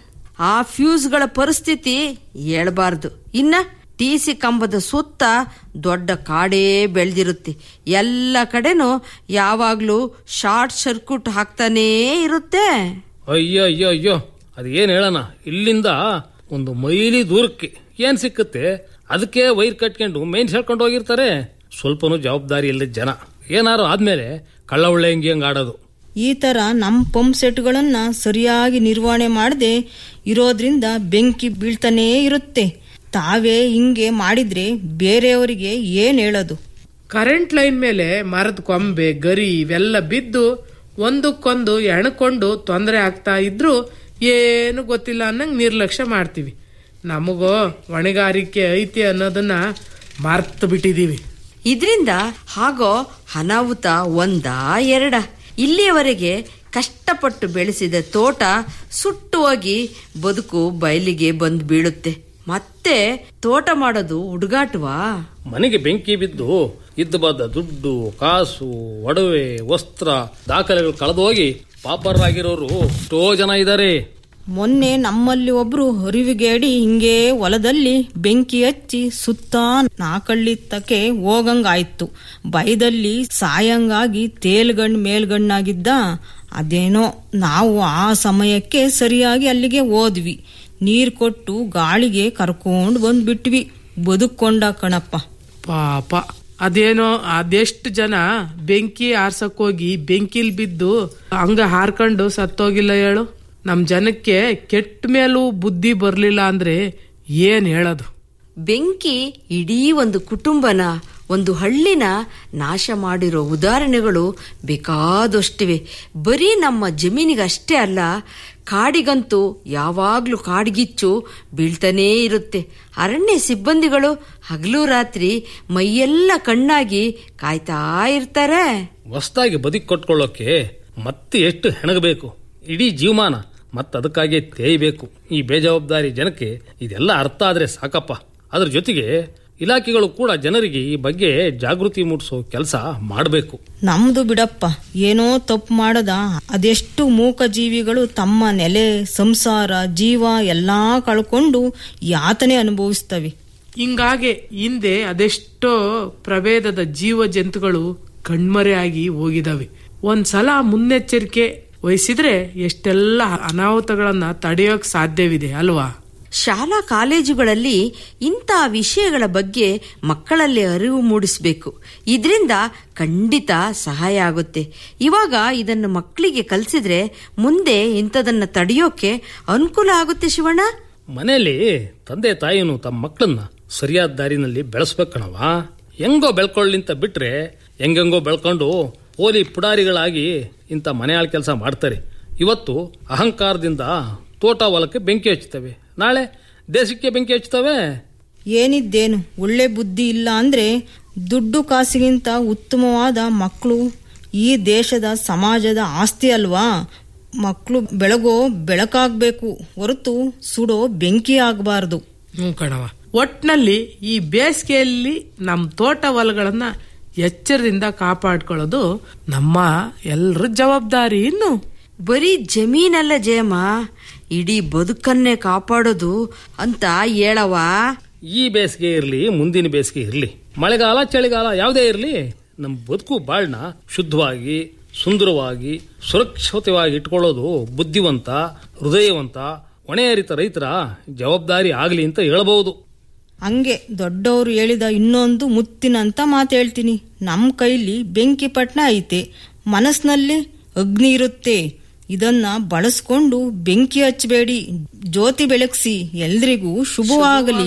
ಆ ಫ್ಯೂಸ್ಗಳ ಪರಿಸ್ಥಿತಿ ಹೇಳ್ಬಾರ್ದು ಇನ್ನ ಟಿ ಸಿ ಕಂಬದ ಸುತ್ತ ದೊಡ್ಡ ಕಾಡೇ ಬೆಳೆದಿರುತ್ತೆ ಎಲ್ಲ ಕಡೆನೂ ಯಾವಾಗ್ಲೂ ಶಾರ್ಟ್ ಸರ್ಕ್ಯೂಟ್ ಹಾಕ್ತಾನೇ ಇರುತ್ತೆ ಅಯ್ಯೋ ಅಯ್ಯೋ ಅಯ್ಯೋ ಅದು ಏನ್ ಹೇಳೋಣ ಇಲ್ಲಿಂದ ಒಂದು ಮೈಲಿ ದೂರಕ್ಕೆ ಏನ್ ಸಿಕ್ಕತ್ತೆ ಅದಕ್ಕೆ ವೈರ್ ಕಟ್ಕೊಂಡು ಮೈನ್ ಹೇಳ್ಕೊಂಡು ಹೋಗಿರ್ತಾರೆ ಸ್ವಲ್ಪನೂ ಜವಾಬ್ದಾರಿ ಇಲ್ಲದ ಜನ ಏನಾರು ಆದ್ಮೇಲೆ ಕಳ್ಳ ಒಳ್ಳೆ ಹಿಂಗೆ ಹಂಗೆ ಆಡೋದು ಈ ತರ ನಮ್ ಪಂಪ್ ಸೆಟ್ಗಳನ್ನ ಸರಿಯಾಗಿ ನಿರ್ವಹಣೆ ಮಾಡದೆ ಇರೋದ್ರಿಂದ ಬೆಂಕಿ ಬೀಳ್ತಾನೇ ಇರುತ್ತೆ ತಾವೇ ಹಿಂಗೆ ಮಾಡಿದ್ರೆ ಬೇರೆಯವರಿಗೆ ಏನ್ ಹೇಳೋದು ಕರೆಂಟ್ ಲೈನ್ ಮೇಲೆ ಮರದ ಕೊಂಬೆ ಗರಿ ಇವೆಲ್ಲ ಬಿದ್ದು ಒಂದಕ್ಕೊಂದು ಎಣಕೊಂಡು ತೊಂದರೆ ಆಗ್ತಾ ಇದ್ರು ಏನು ಗೊತ್ತಿಲ್ಲ ಅನ್ನಂಗ್ ನಿರ್ಲಕ್ಷ್ಯ ಮಾಡ್ತೀವಿ ನಮಗೋ ಹೊಣೆಗಾರಿಕೆ ಐತಿ ಅನ್ನೋದನ್ನ ಮರ್ತು ಬಿಟ್ಟಿದೀವಿ ಇದ್ರಿಂದ ಹಾಗೋ ಅನಾಹುತ ಒಂದ ಎರಡ ಇಲ್ಲಿಯವರೆಗೆ ಕಷ್ಟಪಟ್ಟು ಬೆಳೆಸಿದ ತೋಟ ಸುಟ್ಟು ಹೋಗಿ ಬದುಕು ಬಯಲಿಗೆ ಬಂದು ಬೀಳುತ್ತೆ ಮತ್ತೆ ತೋಟ ಮಾಡೋದು ಹುಡುಗಾಟವಾ ಮನೆಗೆ ಬೆಂಕಿ ಬಿದ್ದು ಇದ್ದ ಬಾದ ದುಡ್ಡು ಕಾಸು ಒಡವೆ ವಸ್ತ್ರ ದಾಖಲೆಗಳು ಕಳೆದು ಹೋಗಿ ಪಾಪರಾಗಿರೋರು ಎಷ್ಟೋ ಜನ ಇದ್ದಾರೆ ಮೊನ್ನೆ ನಮ್ಮಲ್ಲಿ ಒಬ್ರು ಅರಿವಿಗೇಡಿ ಹಿಂಗೆ ಹೊಲದಲ್ಲಿ ಬೆಂಕಿ ಹಚ್ಚಿ ಸುತ್ತ ನಾಕಳ್ಳಿ ತಕ್ಕೆ ಹೋಗಂಗಾಯ್ತು ಭಯದಲ್ಲಿ ಸಾಯಂಗಾಗಿ ತೇಲ್ಗಣ್ ಮೇಲ್ಗಣ್ಣಾಗಿದ್ದ ಅದೇನೋ ನಾವು ಆ ಸಮಯಕ್ಕೆ ಸರಿಯಾಗಿ ಅಲ್ಲಿಗೆ ಹೋದ್ವಿ ನೀರ್ ಕೊಟ್ಟು ಗಾಳಿಗೆ ಕರ್ಕೊಂಡು ಬಂದ್ಬಿಟ್ವಿ ಬದುಕೊಂಡ ಕಣಪ್ಪ ಪಾಪ ಅದೇನೋ ಅದೆಷ್ಟು ಜನ ಬೆಂಕಿ ಆರ್ಸಕ್ಕೋಗಿ ಬೆಂಕಿಲ್ ಬಿದ್ದು ಹಂಗ ಹಾರ್ಕೊಂಡು ಸತ್ತೋಗಿಲ್ಲ ಹೇಳು ನಮ್ ಜನಕ್ಕೆ ಕೆಟ್ಟ ಮೇಲೂ ಬುದ್ಧಿ ಬರ್ಲಿಲ್ಲ ಅಂದ್ರೆ ಏನ್ ಹೇಳೋದು ಬೆಂಕಿ ಇಡೀ ಒಂದು ಕುಟುಂಬನ ಒಂದು ಹಳ್ಳಿನ ನಾಶ ಮಾಡಿರೋ ಉದಾಹರಣೆಗಳು ಬೇಕಾದಷ್ಟಿವೆ ಬರೀ ನಮ್ಮ ಜಮೀನಿಗಷ್ಟೇ ಅಲ್ಲ ಕಾಡಿಗಂತೂ ಯಾವಾಗ್ಲೂ ಕಾಡ್ಗಿಚ್ಚು ಬೀಳ್ತಾನೇ ಇರುತ್ತೆ ಅರಣ್ಯ ಸಿಬ್ಬಂದಿಗಳು ಹಗಲು ರಾತ್ರಿ ಮೈಯೆಲ್ಲ ಕಣ್ಣಾಗಿ ಕಾಯ್ತಾ ಇರ್ತಾರೆ ಹೊಸ್ದಾಗಿ ಬದುಕು ಕೊಟ್ಕೊಳ್ಳೋಕೆ ಮತ್ತೆ ಎಷ್ಟು ಹೆಣಗಬೇಕು ಇಡೀ ಜೀವಮಾನ ಮತ್ತೆ ಅದಕ್ಕಾಗಿ ತೇಯ್ಬೇಕು ಈ ಬೇಜವಾಬ್ದಾರಿ ಜನಕ್ಕೆ ಇದೆಲ್ಲ ಅರ್ಥ ಆದ್ರೆ ಸಾಕಪ್ಪ ಅದ್ರ ಜೊತೆಗೆ ಇಲಾಖೆಗಳು ಕೂಡ ಜನರಿಗೆ ಈ ಬಗ್ಗೆ ಜಾಗೃತಿ ಮೂಡಿಸೋ ಕೆಲಸ ಮಾಡಬೇಕು ನಮ್ದು ಬಿಡಪ್ಪ ಏನೋ ತಪ್ಪು ಮಾಡದ ಅದೆಷ್ಟು ಮೂಕ ಜೀವಿಗಳು ತಮ್ಮ ನೆಲೆ ಸಂಸಾರ ಜೀವ ಎಲ್ಲಾ ಕಳ್ಕೊಂಡು ಯಾತನೆ ಅನುಭವಿಸ್ತವೆ ಹಿಂಗಾಗೆ ಹಿಂದೆ ಅದೆಷ್ಟೋ ಪ್ರಭೇದದ ಜೀವ ಜಂತುಗಳು ಕಣ್ಮರೆಯಾಗಿ ಹೋಗಿದಾವೆ ಒಂದ್ಸಲ ಮುನ್ನೆಚ್ಚರಿಕೆ ವಹಿಸಿದ್ರೆ ಎಷ್ಟೆಲ್ಲ ಅನಾಹುತಗಳನ್ನ ತಡೆಯೋಕ್ ಸಾಧ್ಯವಿದೆ ಅಲ್ವಾ ಶಾಲಾ ಕಾಲೇಜುಗಳಲ್ಲಿ ಇಂಥ ವಿಷಯಗಳ ಬಗ್ಗೆ ಮಕ್ಕಳಲ್ಲಿ ಅರಿವು ಮೂಡಿಸಬೇಕು ಇದರಿಂದ ಖಂಡಿತ ಸಹಾಯ ಆಗುತ್ತೆ ಇವಾಗ ಇದನ್ನು ಮಕ್ಕಳಿಗೆ ಕಲಿಸಿದ್ರೆ ಮುಂದೆ ಇಂಥದನ್ನ ತಡೆಯೋಕೆ ಅನುಕೂಲ ಆಗುತ್ತೆ ಶಿವಣ್ಣ ಮನೆಯಲ್ಲಿ ತಂದೆ ತಾಯಿನು ತಮ್ಮ ಮಕ್ಕಳನ್ನ ಸರಿಯಾದ ದಾರಿನಲ್ಲಿ ಬೆಳೆಸ್ಬೇಕಣವ ಹೆಂಗೋ ಬೆಳ್ಕೊಳ್ಳಿಂತ ಬಿಟ್ರೆ ಹೆಂಗೆಂಗೋ ಬೆಳ್ಕೊಂಡು ಪೋಲಿ ಪುಡಾರಿಗಳಾಗಿ ಇಂಥ ಮನೆ ಆಳ್ ಕೆಲಸ ಮಾಡ್ತಾರೆ ಇವತ್ತು ಅಹಂಕಾರದಿಂದ ತೋಟ ಹೊಲಕ್ಕೆ ಬೆಂಕಿ ಹಚ್ತವೆ ನಾಳೆ ದೇಶಕ್ಕೆ ಬೆಂಕಿ ಹಚ್ತವೆ ಏನಿದ್ದೇನು ಒಳ್ಳೆ ಬುದ್ಧಿ ಇಲ್ಲ ಅಂದ್ರೆ ದುಡ್ಡು ಕಾಸಿಗಿಂತ ಉತ್ತಮವಾದ ಮಕ್ಕಳು ಈ ದೇಶದ ಸಮಾಜದ ಆಸ್ತಿ ಅಲ್ವಾ ಮಕ್ಕಳು ಬೆಳಗೋ ಬೆಳಕಾಗ್ಬೇಕು ಹೊರತು ಸುಡೋ ಬೆಂಕಿ ಆಗಬಾರ್ದು ಹ್ಞೂ ಕಣವ ಒಟ್ನಲ್ಲಿ ಈ ಬೇಸಿಗೆಯಲ್ಲಿ ನಮ್ಮ ತೋಟ ಹೊಲಗಳನ್ನ ಎಚ್ಚರದಿಂದ ಕಾಪಾಡ್ಕೊಳ್ಳೋದು ನಮ್ಮ ಎಲ್ಲರ ಜವಾಬ್ದಾರಿ ಇನ್ನು ಬರೀ ಜಮೀನಲ್ಲ ಜಯಮ್ಮ ಇಡೀ ಬದುಕನ್ನೇ ಕಾಪಾಡೋದು ಅಂತ ಹೇಳವ ಈ ಬೇಸಿಗೆ ಇರಲಿ ಮುಂದಿನ ಬೇಸಿಗೆ ಇರಲಿ ಮಳೆಗಾಲ ಚಳಿಗಾಲ ಯಾವುದೇ ಇರಲಿ ನಮ್ಮ ಬದುಕು ಬಾಳ್ನ ಶುದ್ಧವಾಗಿ ಸುಂದರವಾಗಿ ಸುರಕ್ಷಿತವಾಗಿ ಇಟ್ಕೊಳ್ಳೋದು ಬುದ್ಧಿವಂತ ಹೃದಯವಂತ ಹೊಣೆಯರಿತ ರೈತರ ಜವಾಬ್ದಾರಿ ಆಗಲಿ ಅಂತ ಹೇಳಬಹುದು ಹಂಗೆ ದೊಡ್ಡವರು ಹೇಳಿದ ಇನ್ನೊಂದು ಮುತ್ತಿನಂತ ಮಾತು ಹೇಳ್ತೀನಿ ನಮ್ಮ ಕೈಲಿ ಬೆಂಕಿ ಪಟ್ನ ಐತೆ ಮನಸ್ಸಿನಲ್ಲಿ ಅಗ್ನಿ ಇರುತ್ತೆ ಇದನ್ನ ಬಳಸ್ಕೊಂಡು ಬೆಂಕಿ ಹಚ್ಚಬೇಡಿ ಜ್ಯೋತಿ ಬೆಳಗ್ಸಿ ಎಲ್ರಿಗೂ ಶುಭವಾಗಲಿ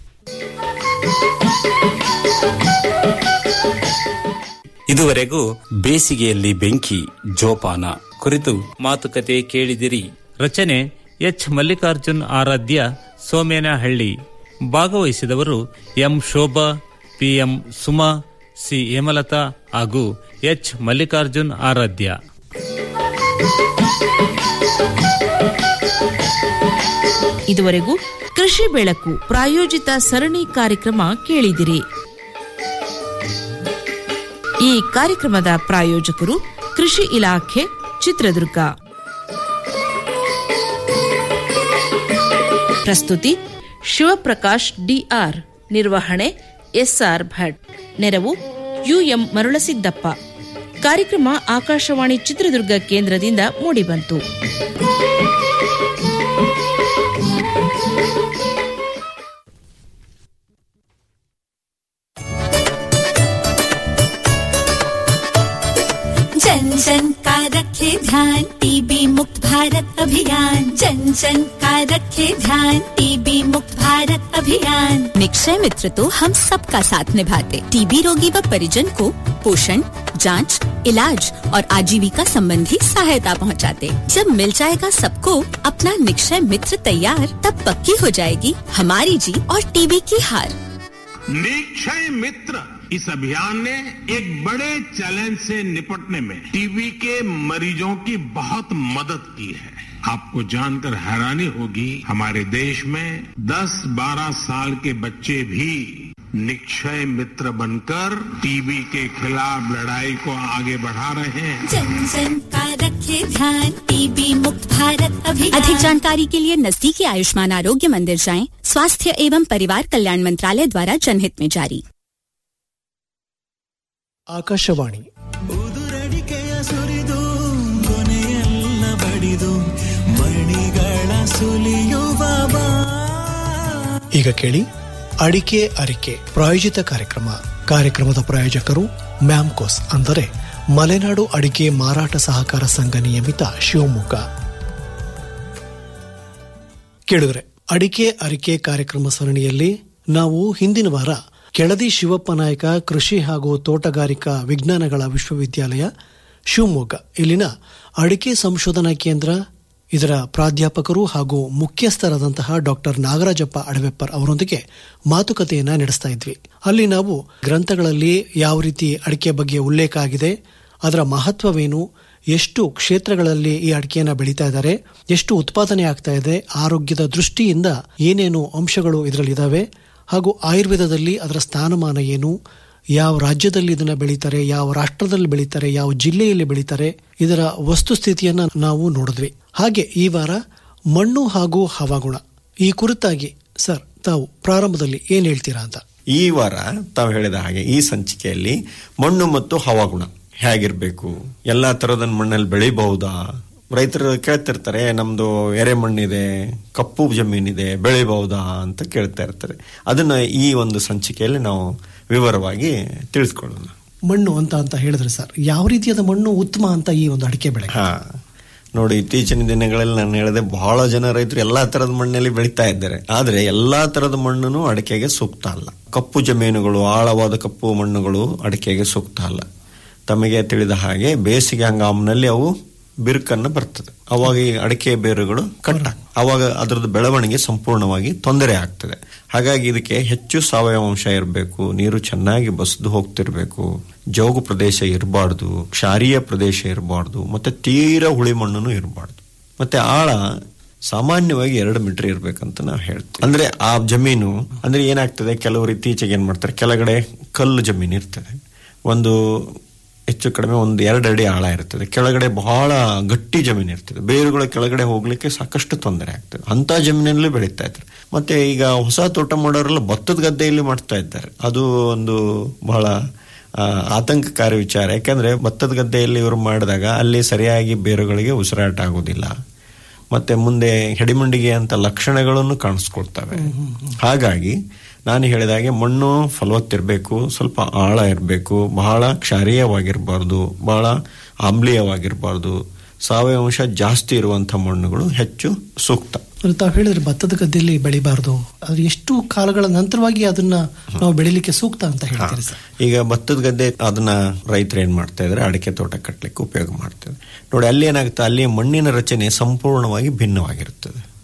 ಇದುವರೆಗೂ ಬೇಸಿಗೆಯಲ್ಲಿ ಬೆಂಕಿ ಜೋಪಾನ ಕುರಿತು ಮಾತುಕತೆ ಕೇಳಿದಿರಿ ರಚನೆ ಎಚ್ ಮಲ್ಲಿಕಾರ್ಜುನ್ ಆರಾಧ್ಯ ಸೋಮೇನಹಳ್ಳಿ ಭಾಗವಹಿಸಿದವರು M Shobha P M Suma C Hemalatha ಹಾಗೂ ಎಚ್ ಮಲ್ಲಿಕಾರ್ಜುನ್ ಆರಾಧ್ಯ ಇದುವರೆಗೂ ಕೃಷಿ ಬೆಳಕು ಪ್ರಾಯೋಜಿತ ಸರಣಿ ಕಾರ್ಯಕ್ರಮ ಕೇಳಿದಿರಿ ಈ ಕಾರ್ಯಕ್ರಮದ ಪ್ರಾಯೋಜಕರು ಕೃಷಿ ಇಲಾಖೆ ಚಿತ್ರದುರ್ಗ ಪ್ರಸ್ತುತಿ ಶಿವಪ್ರಕಾಶ್ ಡಿಆರ್ ನಿರ್ವಹಣೆ ಎಸ್ಆರ್ ಭಟ್ ನೆರವು ಯುಎಂ ಮರುಳಸಿದ್ದಪ್ಪ ಕಾರ್ಯಕ್ರಮ ಆಕಾಶವಾಣಿ ಚಿತ್ರದುರ್ಗ ಕೇಂದ್ರದಿಂದ ಮೂಡಿಬಂತು जन जन का रखे ध्यान टीबी मुक्त भारत अभियान जन जन का रखे ध्यान टीबी मुक्त भारत अभियान निक्षय मित्र तो हम सबका साथ निभाते टीबी रोगी व परिजन को पोषण जांच, इलाज और आजीविका संबंधी सहायता पहुंचाते। जब मिल जाएगा सबको अपना निक्षय मित्र तैयार तब पक्की हो जाएगी हमारी जीत और टीबी की हार निक्षय मित्र इस अभियान ने एक बड़े चैलेंज से निपटने में टीबी के मरीजों की बहुत मदद की है आपको जानकर हैरानी होगी हमारे देश में 10-12 साल के बच्चे भी निक्षय मित्र बनकर टीबी के खिलाफ लड़ाई को आगे बढ़ा रहे हैं जन जन का रखे ध्यान टीबी मुक्त भारत अभियान अधिक जानकारी के लिए नजदीकी आयुष्मान आरोग्य मंदिर जाएं स्वास्थ्य एवं परिवार कल्याण मंत्रालय द्वारा जनहित में जारी ಆಕಾಶವಾಣಿ ಉದುರಡಿಕೆಯ ಸುರಿದು ಕೊನೆಯೆಲ್ಲ ಬಡಿದು ಮಣಿಗಳ ಸುಲಿಯುವ ಬಾ ಈಗ ಕೇಳಿ ಅಡಿಕೆ ಅರಿಕೆ ಪ್ರಾಯೋಜಿತ ಕಾರ್ಯಕ್ರಮ ಕಾರ್ಯಕ್ರಮದ ಪ್ರಾಯೋಜಕರು ಮ್ಯಾಮ್ಕೋಸ್ ಅಂದರೆ ಮಲೆನಾಡು ಅಡಿಕೆ ಮಾರಾಟ ಸಹಕಾರ ಸಂಘ ನಿಯಮಿತ ಶಿವಮೊಗ್ಗ ಕೇಳಿದ್ರೆ ಅಡಿಕೆ ಅರಿಕೆ ಕಾರ್ಯಕ್ರಮ ಸರಣಿಯಲ್ಲಿ ನಾವು ಹಿಂದಿನ ವಾರ ಕೆಳದಿ ಶಿವಪ್ಪ ನಾಯಕ ಕೃಷಿ ಹಾಗೂ ತೋಟಗಾರಿಕಾ ವಿಜ್ಞಾನಗಳ ವಿಶ್ವವಿದ್ಯಾಲಯ ಶಿವಮೊಗ್ಗ ಇಲ್ಲಿನ ಅಡಿಕೆ ಸಂಶೋಧನಾ ಕೇಂದ್ರ ಇದರ ಪ್ರಾಧ್ಯಾಪಕರು ಹಾಗೂ ಮುಖ್ಯಸ್ಥರಾದಂತಹ ಡಾಕ್ಟರ್ ನಾಗರಾಜಪ್ಪ ಅಡವೆಪ್ಪರ್ ಅವರೊಂದಿಗೆ ಮಾತುಕತೆಯನ್ನ ನಡೆಸ್ತಾ ಇದ್ವಿ ಅಲ್ಲಿ ನಾವು ಗ್ರಂಥಗಳಲ್ಲಿ ಯಾವ ರೀತಿ ಅಡಿಕೆ ಬಗ್ಗೆ ಉಲ್ಲೇಖ ಆಗಿದೆ ಅದರ ಮಹತ್ವವೇನು ಎಷ್ಟು ಕ್ಷೇತ್ರಗಳಲ್ಲಿ ಈ ಅಡಿಕೆಯನ್ನ ಬೆಳೀತಾ ಇದ್ದಾರೆ ಎಷ್ಟು ಉತ್ಪಾದನೆ ಆಗ್ತಾ ಇದೆ ಆರೋಗ್ಯದ ದೃಷ್ಟಿಯಿಂದ ಏನೇನು ಅಂಶಗಳು ಇದರಲ್ಲಿ ಇದಾವೆ ಹಾಗೂ ಆಯುರ್ವೇದದಲ್ಲಿ ಅದರ ಸ್ಥಾನಮಾನ ಏನು ಯಾವ ರಾಜ್ಯದಲ್ಲಿ ಇದನ್ನ ಬೆಳೀತಾರೆ ಯಾವ ರಾಷ್ಟ್ರದಲ್ಲಿ ಬೆಳೀತಾರೆ ಯಾವ ಜಿಲ್ಲೆಯಲ್ಲಿ ಬೆಳೀತಾರೆ ಇದರ ವಸ್ತುಸ್ಥಿತಿಯನ್ನ ನಾವು ನೋಡಿದ್ವಿ ಹಾಗೆ ಈ ವಾರ ಮಣ್ಣು ಹಾಗೂ ಹವಾಗುಣ ಈ ಕುರಿತಾಗಿ ಸರ್ ತಾವು ಪ್ರಾರಂಭದಲ್ಲಿ ಏನ್ ಹೇಳ್ತೀರಾ ಅಂತ ಈ ವಾರ ತಾವು ಹೇಳಿದ ಹಾಗೆ ಈ ಸಂಚಿಕೆಯಲ್ಲಿ ಮಣ್ಣು ಮತ್ತು ಹವಾಗುಣ ಹೇಗಿರ್ಬೇಕು ಎಲ್ಲಾ ತರದ ಮಣ್ಣಲ್ಲಿ ಬೆಳಿಬಹುದಾ ರೈತರು ಕೇಳ್ತಿರ್ತಾರೆ ನಮ್ದು ಎರೆ ಮಣ್ಣಿದೆ ಕಪ್ಪು ಜಮೀನಿದೆ ಬೆಳಿಬಹುದಾ ಅಂತ ಕೇಳ್ತಾ ಇರ್ತಾರೆ ಅದನ್ನ ಈ ಒಂದು ಸಂಚಿಕೆಯಲ್ಲಿ ನಾವು ವಿವರವಾಗಿ ತಿಳಿಸ್ಕೊಳ್ಳೋಣ ಮಣ್ಣು ಅಂತ ಅಂತ ಹೇಳಿದ್ರೆ ಸರ್ ಯಾವ ರೀತಿಯಾದ ಮಣ್ಣು ಉತ್ತಮ ಅಂತ ಈ ಒಂದು ಅಡಿಕೆ ಬೆಳೆ ಹಾ ನೋಡಿ ಇತ್ತೀಚಿನ ದಿನಗಳಲ್ಲಿ ನಾನು ಹೇಳಿದೆ ಬಹಳ ಜನ ರೈತರು ಎಲ್ಲಾ ತರದ ಮಣ್ಣಲ್ಲಿ ಬೆಳೀತಾ ಇದ್ದಾರೆ ಆದ್ರೆ ಎಲ್ಲಾ ತರದ ಮಣ್ಣು ಅಡಿಕೆಗೆ ಸೂಕ್ತ ಅಲ್ಲ ಕಪ್ಪು ಜಮೀನುಗಳು ಆಳವಾದ ಕಪ್ಪು ಮಣ್ಣುಗಳು ಅಡಿಕೆಗೆ ಸೂಕ್ತ ಅಲ್ಲ ತಮಗೆ ತಿಳಿದ ಹಾಗೆ ಬೇಸಿಗೆ ಹಂಗಾಮಿನಲ್ಲಿ ಅವು ಬಿರುಕನ್ನು ಬರ್ತದೆ ಅವಾಗ ಈ ಅಡಿಕೆ ಬೇರುಗಳು ಕಟ್ಟ ಅವಾಗ ಅದರದ್ದು ಬೆಳವಣಿಗೆ ಸಂಪೂರ್ಣವಾಗಿ ತೊಂದರೆ ಆಗ್ತದೆ ಹಾಗಾಗಿ ಇದಕ್ಕೆ ಹೆಚ್ಚು ಸಾವಯವ ಅಂಶ ಇರಬೇಕು ನೀರು ಚೆನ್ನಾಗಿ ಬಸ್ದು ಹೋಗ್ತಿರ್ಬೇಕು ಜೋಗು ಪ್ರದೇಶ ಇರಬಾರ್ದು ಕ್ಷಾರೀಯ ಪ್ರದೇಶ ಇರಬಾರ್ದು ಮತ್ತೆ ತೀರಾ ಹುಳಿ ಮಣ್ಣು ಇರಬಾರ್ದು ಮತ್ತೆ ಆಳ ಸಾಮಾನ್ಯವಾಗಿ ಎರಡು ಮೀಟರ್ ಇರ್ಬೇಕಂತ ನಾವು ಹೇಳ್ತೀವಿ ಅಂದ್ರೆ ಆ ಜಮೀನು ಅಂದ್ರೆ ಏನಾಗ್ತದೆ ಕೆಲವರು ಇತ್ತೀಚೆಗೆ ಏನ್ ಮಾಡ್ತಾರೆ ಕೆಳಗಡೆ ಕಲ್ಲು ಜಮೀನು ಇರ್ತದೆ ಒಂದು ಹೆಚ್ಚು ಕಡಿಮೆ ಒಂದು ಎರಡು ಅಡಿ ಆಳ ಇರ್ತದೆ ಕೆಳಗಡೆ ಬಹಳ ಗಟ್ಟಿ ಜಮೀನು ಇರ್ತದೆ ಬೇರುಗಳ ಕೆಳಗಡೆ ಹೋಗ್ಲಿಕ್ಕೆ ಸಾಕಷ್ಟು ತೊಂದರೆ ಆಗ್ತದೆ ಅಂತ ಜಮೀನಲ್ಲಿ ಬೆಳೀತಾ ಇದ್ದಾರೆ ಮತ್ತೆ ಈಗ ಹೊಸ ತೋಟ ಮಾಡೋರೆಲ್ಲ ಭತ್ತದ ಗದ್ದೆಯಲ್ಲಿ ಮಾಡ್ತಾ ಇದ್ದಾರೆ ಅದು ಒಂದು ಬಹಳ ಆ, ಆತಂಕಕಾರಿ ವಿಚಾರ ಯಾಕಂದ್ರೆ ಭತ್ತದ ಗದ್ದೆಯಲ್ಲಿ ಇವರು ಮಾಡಿದಾಗ ಅಲ್ಲಿ ಸರಿಯಾಗಿ ಬೇರುಗಳಿಗೆ ಉಸಿರಾಟ ಆಗುವುದಿಲ್ಲ ಮತ್ತೆ ಮುಂದೆ ಹೆಡಿಮಂಡಿಗೆ ಅಂತ ಲಕ್ಷಣಗಳನ್ನು ಕಾಣಿಸ್ಕೊಳ್ತವೆ ಹಾಗಾಗಿ ನಾನು ಹೇಳಿದಾಗೆ ಮಣ್ಣು ಫಲವತ್ತಿರಬೇಕು ಸ್ವಲ್ಪ ಆಳ ಇರಬೇಕು ಬಹಳ ಕ್ಷಾರೀಯವಾಗಿರಬಾರ್ದು ಬಹಳ ಆಮ್ಲೀಯವಾಗಿರಬಾರ್ದು ಸಾವಯವ ಅಂಶ ಜಾಸ್ತಿ ಇರುವಂತಹ ಮಣ್ಣುಗಳು ಹೆಚ್ಚು ಸೂಕ್ತ ಅಂದ್ರೆ ತಾವು ಹೇಳಿದ್ರೆ ಭತ್ತದ ಗದ್ದೆಯಲ್ಲಿ ಬೆಳಿಬಾರ್ದು ಅದು ಎಷ್ಟು ಕಾಲಗಳ ನಂತರವಾಗಿ ಅದನ್ನ ನಾವು ಬೆಳಿಲಿಕ್ಕೆ ಸೂಕ್ತ ಅಂತ ಹೇಳ್ತೀರಿ ಸರ್ ಈಗ ಭತ್ತದ ಗದ್ದೆ ಅದನ್ನ ರೈತರು ಏನ್ ಮಾಡ್ತಾ ಇದ್ರೆ ಅಡಿಕೆ ತೋಟ ಕಟ್ಟಲಿಕ್ಕೆ ಉಪಯೋಗ ಮಾಡ್ತಾರೆ ನೋಡಿ ಅಲ್ಲಿ ಏನಾಗುತ್ತೆ ಅಲ್ಲಿ ಮಣ್ಣಿನ ರಚನೆ ಸಂಪೂರ್ಣವಾಗಿ ಭಿನ್ನವಾಗಿರುತ್ತದೆ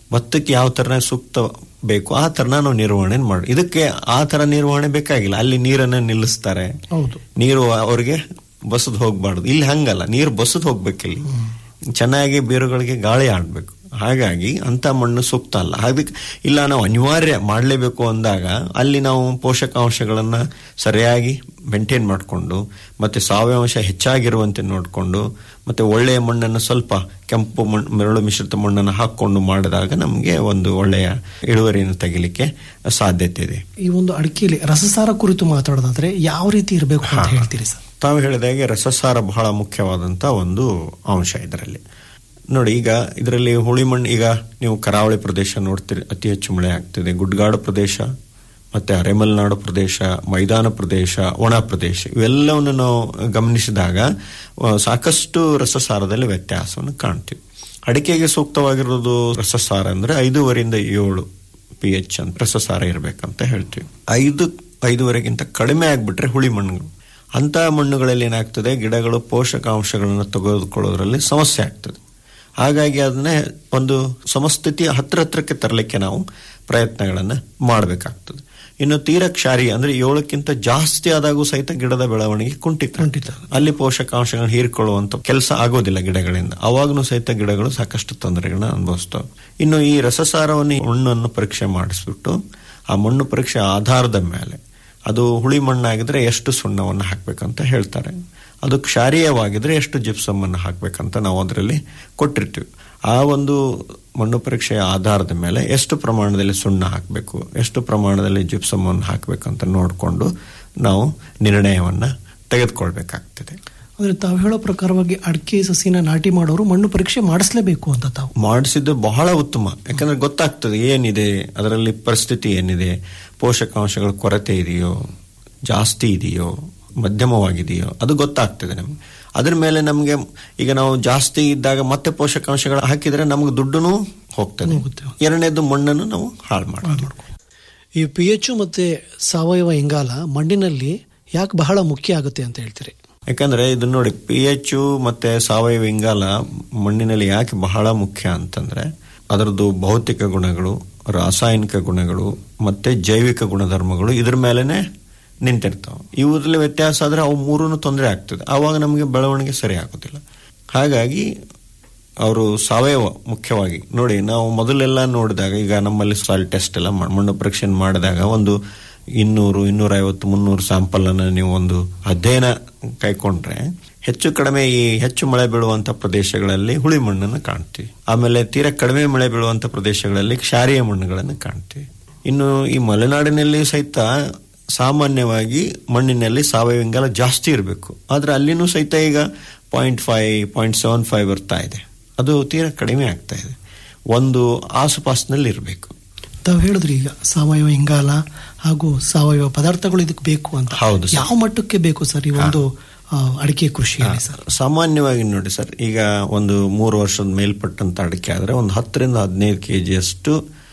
ಭತ್ತಕ್ಕೆ ಯಾವ ತರ ಸೂಕ್ತ ಬೇಕು ಆ ತರ ನಾವು ನಿರ್ವಹಣೆ ಮಾಡಿ ಇದಕ್ಕೆ ಆ ತರ ನಿರ್ವಹಣೆ ಬೇಕಾಗಿಲ್ಲ ಅಲ್ಲಿ ನೀರನ್ನ ನಿಲ್ಲಿಸ್ತಾರೆ ಹೌದು ನೀರು ಅವ್ರಿಗೆ ಬಸದ್ ಹೋಗ್ಬಾರ್ದು ಇಲ್ಲಿ ಹಂಗಲ್ಲ ನೀರು ಬಸದ್ ಹೋಗ್ಬೇಕಿಲ್ಲಿ ಚೆನ್ನಾಗಿ ಬೇರುಗಳಿಗೆ ಗಾಳಿ ಆಡ್ಬೇಕು ಹಾಗಾಗಿ ಅಂತ ಮಣ್ಣು ಸೂಕ್ತ ಅಲ್ಲ ಅದಕ್ಕೆ ಇಲ್ಲ ನಾವು ಅನಿವಾರ್ಯ ಮಾಡಲೇಬೇಕು ಅಂದಾಗ ಅಲ್ಲಿ ನಾವು ಪೋಷಕಾಂಶಗಳನ್ನ ಸರಿಯಾಗಿ ಮೇಂಟೈನ್ ಮಾಡಿಕೊಂಡು ಮತ್ತೆ ಸಾವಯವಾಂಶ ಹೆಚ್ಚಾಗಿರುವಂತೆ ನೋಡಿಕೊಂಡು ಮತ್ತೆ ಒಳ್ಳೆಯ ಮಣ್ಣನ್ನು ಸ್ವಲ್ಪ ಕೆಂಪು ಮಣ್ಣು ಮರಳು ಮಿಶ್ರಿತ ಮಣ್ಣನ್ನು ಹಾಕೊಂಡು ಮಾಡಿದಾಗ ನಮಗೆ ಒಂದು ಒಳ್ಳೆಯ ಇಳುವರಿಯನ್ನು ತೆಗಿಲಿಕ್ಕೆ ಸಾಧ್ಯತೆ ಇದೆ ಈ ಒಂದು ಅಡಿಕೆಯಲ್ಲಿ ರಸಸಾರ ಕುರಿತು ಮಾತಾಡೋದಾದ್ರೆ ಯಾವ ರೀತಿ ಇರಬೇಕು ಅಂತ ಹೇಳ್ತೀರಿ ಸರ್ ತಾವು ಹೇಳಿದಾಗೆ ರಸಸಾರ ಬಹಳ ಮುಖ್ಯವಾದಂತ ಒಂದು ಅಂಶ ಇದರಲ್ಲಿ ನೋಡಿ ಈಗ ಇದರಲ್ಲಿ ಹುಳಿ ಮಣ್ಣು ಈಗ ನೀವು ಕರಾವಳಿ ಪ್ರದೇಶ ನೋಡ್ತೀರಿ ಅತಿ ಹೆಚ್ಚು ಮಳೆ ಆಗ್ತಿದೆ ಗುಡ್ಗಾಡು ಪ್ರದೇಶ ಮತ್ತೆ ಅರೆಮಲೆನಾಡು ಪ್ರದೇಶ ಮೈದಾನ ಪ್ರದೇಶ ಒಣ ಪ್ರದೇಶ ಇವೆಲ್ಲವನ್ನು ನಾವು ಗಮನಿಸಿದಾಗ ಆ, ಸಾಕಷ್ಟು ರಸಸಾರದಲ್ಲಿ ವ್ಯತ್ಯಾಸವನ್ನು ಕಾಣ್ತೀವಿ ಅಡಿಕೆಗೆ ಸೂಕ್ತವಾಗಿರೋದು ರಸಸಾರ ಅಂದ್ರೆ ಐದೂವರೆಯಿಂದ ಏಳು ಪಿ ಎಚ್ ಅಂತ ರಸಸಾರ ಇರಬೇಕಂತ ಹೇಳ್ತೀವಿ ಐದು ಐದುವರೆಗಿಂತ ಕಡಿಮೆ ಆಗ್ಬಿಟ್ರೆ ಹುಳಿ ಮಣ್ಣುಗಳು ಅಂತ ಮಣ್ಣುಗಳಲ್ಲಿ ಏನಾಗ್ತದೆ ಗಿಡಗಳು ಪೋಷಕಾಂಶಗಳನ್ನು ತೆಗೆದುಕೊಳ್ಳೋದ್ರಲ್ಲಿ ಸಮಸ್ಯೆ ಆಗ್ತದೆ ಹಾಗಾಗಿ ಅದನ್ನೇ ಒಂದು ಸಮಸ್ಥಿತಿ ಹತ್ರ ಹತ್ರಕ್ಕೆ ತರಲಿಕ್ಕೆ ನಾವು ಪ್ರಯತ್ನಗಳನ್ನು ಮಾಡಬೇಕಾಗ್ತದೆ ಇನ್ನು ತೀರ ಕ್ಷಾರಿ ಅಂದ್ರೆ ಏಳಕ್ಕಿಂತ ಜಾಸ್ತಿ ಆದಾಗೂ ಸಹಿತ ಗಿಡದ ಬೆಳವಣಿಗೆ ಕುಂಠಿತ ಅಲ್ಲಿ ಪೋಷಕಾಂಶಗಳನ್ನ ಹೀರ್ಕೊಳ್ಳುವಂತ ಕೆಲಸ ಆಗೋದಿಲ್ಲ ಗಿಡಗಳಿಂದ ಅವಾಗನು ಸಹಿತ ಗಿಡಗಳು ಸಾಕಷ್ಟು ತೊಂದರೆಗಳನ್ನ ಅನುಭವಿಸ್ತವೆ ಇನ್ನು ಈ ರಸಸಾರವನ್ನು ಮಣ್ಣನ್ನು ಪರೀಕ್ಷೆ ಮಾಡಿಸ್ಬಿಟ್ಟು ಆ ಮಣ್ಣು ಪರೀಕ್ಷೆ ಆಧಾರದ ಮೇಲೆ ಅದು ಹುಳಿ ಮಣ್ಣಾಗಿದ್ರೆ ಎಷ್ಟು ಸುಣ್ಣವನ್ನು ಹಾಕ್ಬೇಕಂತ ಹೇಳ್ತಾರೆ ಅದು ಕ್ಷಾರೀಯವಾಗಿದ್ರೆ ಎಷ್ಟು ಜಿಪ್ಸಮ್ ಅನ್ನು ಹಾಕ್ಬೇಕಂತ ನಾವು ಅದರಲ್ಲಿ ಕೊಟ್ಟಿರ್ತೀವಿ ಆ ಒಂದು ಮಣ್ಣು ಪರೀಕ್ಷೆಯ ಆಧಾರದ ಮೇಲೆ ಎಷ್ಟು ಪ್ರಮಾಣದಲ್ಲಿ ಸುಣ್ಣ ಹಾಕಬೇಕು ಎಷ್ಟು ಪ್ರಮಾಣದಲ್ಲಿ ಜಿಪ್ಸಮ್ ಅನ್ನು ಹಾಕಬೇಕಂತ ನೋಡಿಕೊಂಡು ನಾವು ನಿರ್ಣಯವನ್ನ ತೆಗೆದುಕೊಳ್ಬೇಕಾಗ್ತದೆ ಅಂದ್ರೆ ತಾವು ಹೇಳೋ ಪ್ರಕಾರವಾಗಿ ಅಡಿಕೆ ಸಸಿನ ನಾಟಿ ಮಾಡೋರು ಮಣ್ಣು ಪರೀಕ್ಷೆ ಮಾಡಿಸ್ಲೇಬೇಕು ಅಂತ ತಾವು ಮಾಡಿಸಿದ್ದು ಬಹಳ ಉತ್ತಮ ಯಾಕಂದ್ರೆ ಗೊತ್ತಾಗ್ತದೆ ಏನಿದೆ ಅದರಲ್ಲಿ ಪರಿಸ್ಥಿತಿ ಏನಿದೆ ಪೋಷಕಾಂಶಗಳ ಕೊರತೆ ಇದೆಯೋ ಜಾಸ್ತಿ ಇದೆಯೋ ಮಧ್ಯಮವಾಗಿದೆಯೋ ಅದು ಗೊತ್ತಾಗ್ತದೆ ನಮ್ಗೆ ಅದ್ರ ಮೇಲೆ ನಮಗೆ ಈಗ ನಾವು ಜಾಸ್ತಿ ಇದ್ದಾಗ ಮತ್ತೆ ಪೋಷಕಾಂಶಗಳು ಹಾಕಿದ್ರೆ ನಮ್ಗೆ ದುಡ್ಡುನು ಹೋಗ್ತದೆ ಎರಡನೇದು ಮಣ್ಣನ್ನು ನಾವು ಹಾಳು ಮಾಡ್ತೀವಿ ಈ ಪಿ ಎಚ್ ಮತ್ತೆ ಸಾವಯವ ಇಂಗಾಲ ಮಣ್ಣಿನಲ್ಲಿ ಯಾಕೆ ಬಹಳ ಮುಖ್ಯ ಆಗುತ್ತೆ ಅಂತ ಹೇಳ್ತೀರಿ ಯಾಕಂದ್ರೆ ಇದು ನೋಡಿ ಪಿ ಎಚ್ ಮತ್ತೆ ಸಾವಯವ ಇಂಗಾಲ ಮಣ್ಣಿನಲ್ಲಿ ಯಾಕೆ ಬಹಳ ಮುಖ್ಯ ಅಂತಂದ್ರೆ ಅದರದ್ದು ಭೌತಿಕ ಗುಣಗಳು ರಾಸಾಯನಿಕ ಗುಣಗಳು ಮತ್ತೆ ಜೈವಿಕ ಗುಣಧರ್ಮಗಳು ಇದ್ರ ಮೇಲೆನೆ ನಿಂತಿರ್ತಾವೆ ಇವುದ್ರಲ್ಲಿ ವ್ಯತ್ಯಾಸ ಆದ್ರೆ ಅವು ಮೂರೂ ತೊಂದರೆ ಆಗ್ತದೆ ಆವಾಗ ನಮಗೆ ಬೆಳವಣಿಗೆ ಸರಿ ಆಗೋದಿಲ್ಲ ಹಾಗಾಗಿ ಅವರು ಸಾವಯವ ಮುಖ್ಯವಾಗಿ ನೋಡಿ ನಾವು ಮೊದಲೆಲ್ಲ ನೋಡಿದಾಗ ಈಗ ನಮ್ಮಲ್ಲಿ ಸಾಯಿಲ್ ಟೆಸ್ಟ್ ಎಲ್ಲ ಮಾಡ್- ಮಣ್ಣು ಪರೀಕ್ಷೆ ಮಾಡಿದಾಗ ಒಂದು ಇನ್ನೂರು ಇನ್ನೂರ ಐವತ್ತು ಮುನ್ನೂರು ಸ್ಯಾಂಪಲ್ ಅನ್ನ ನೀವು ಒಂದು ಅಧ್ಯಯನ ಕೈಕೊಂಡ್ರೆ ಹೆಚ್ಚು ಕಡಿಮೆ ಈ ಹೆಚ್ಚು ಮಳೆ ಬೀಳುವಂತ ಪ್ರದೇಶಗಳಲ್ಲಿ ಹುಳಿ ಮಣ್ಣನ್ನು ಕಾಣ್ತೀವಿ ಆಮೇಲೆ ತೀರಾ ಕಡಿಮೆ ಮಳೆ ಬೀಳುವಂತ ಪ್ರದೇಶಗಳಲ್ಲಿ ಕ್ಷಾರೀಯ ಮಣ್ಣುಗಳನ್ನು ಕಾಣ್ತೀವಿ ಇನ್ನು ಈ ಮಲೆನಾಡಿನಲ್ಲಿ ಸಹಿತ ಸಾಮಾನ್ಯವಾಗಿ ಮಣ್ಣಿನಲ್ಲಿ ಸಾವಯವ ಇಂಗಾಲ ಜಾಸ್ತಿ ಇರಬೇಕು ಆದ್ರೆ ಅಲ್ಲಿನೂ ಸಹಿತ ಈಗ point five point seven five ಬರ್ತಾ ಇದೆ ಅದು ತೀರಾ ಕಡಿಮೆ ಆಗ್ತಾ ಇದೆ ಒಂದು ಆಸುಪಾಸಿನಲ್ಲಿ ಇರಬೇಕು ತಾವು ಹೇಳಿದ್ರಿ ಈಗ ಸಾವಯವ ಇಂಗಾಲ ಹಾಗೂ ಸಾವಯವ ಪದಾರ್ಥಗಳು ಇದಕ್ಕೆ ಬೇಕು ಅಂತ ಹೌದು ಸರ್. ಯಾವ ಮಟ್ಟಕ್ಕೆ ಬೇಕು ಸರ್ ಈ ಒಂದು ಆ, ಅಡಿಕೆ ಕೃಷಿಯಲ್ಲಿ ಸರ್ ಸಾಮಾನ್ಯವಾಗಿ ನೋಡಿ ಸರ್ ಈಗ ಒಂದು ಮೂರು ವರ್ಷದ ಮೇಲ್ಪಟ್ಟಂತ ಅಡಿಕೆ ಆದ್ರೆ ಒಂದು ಹತ್ತರಿಂದ ಹದಿನೈದು ಕೆ ಜಿಯಷ್ಟು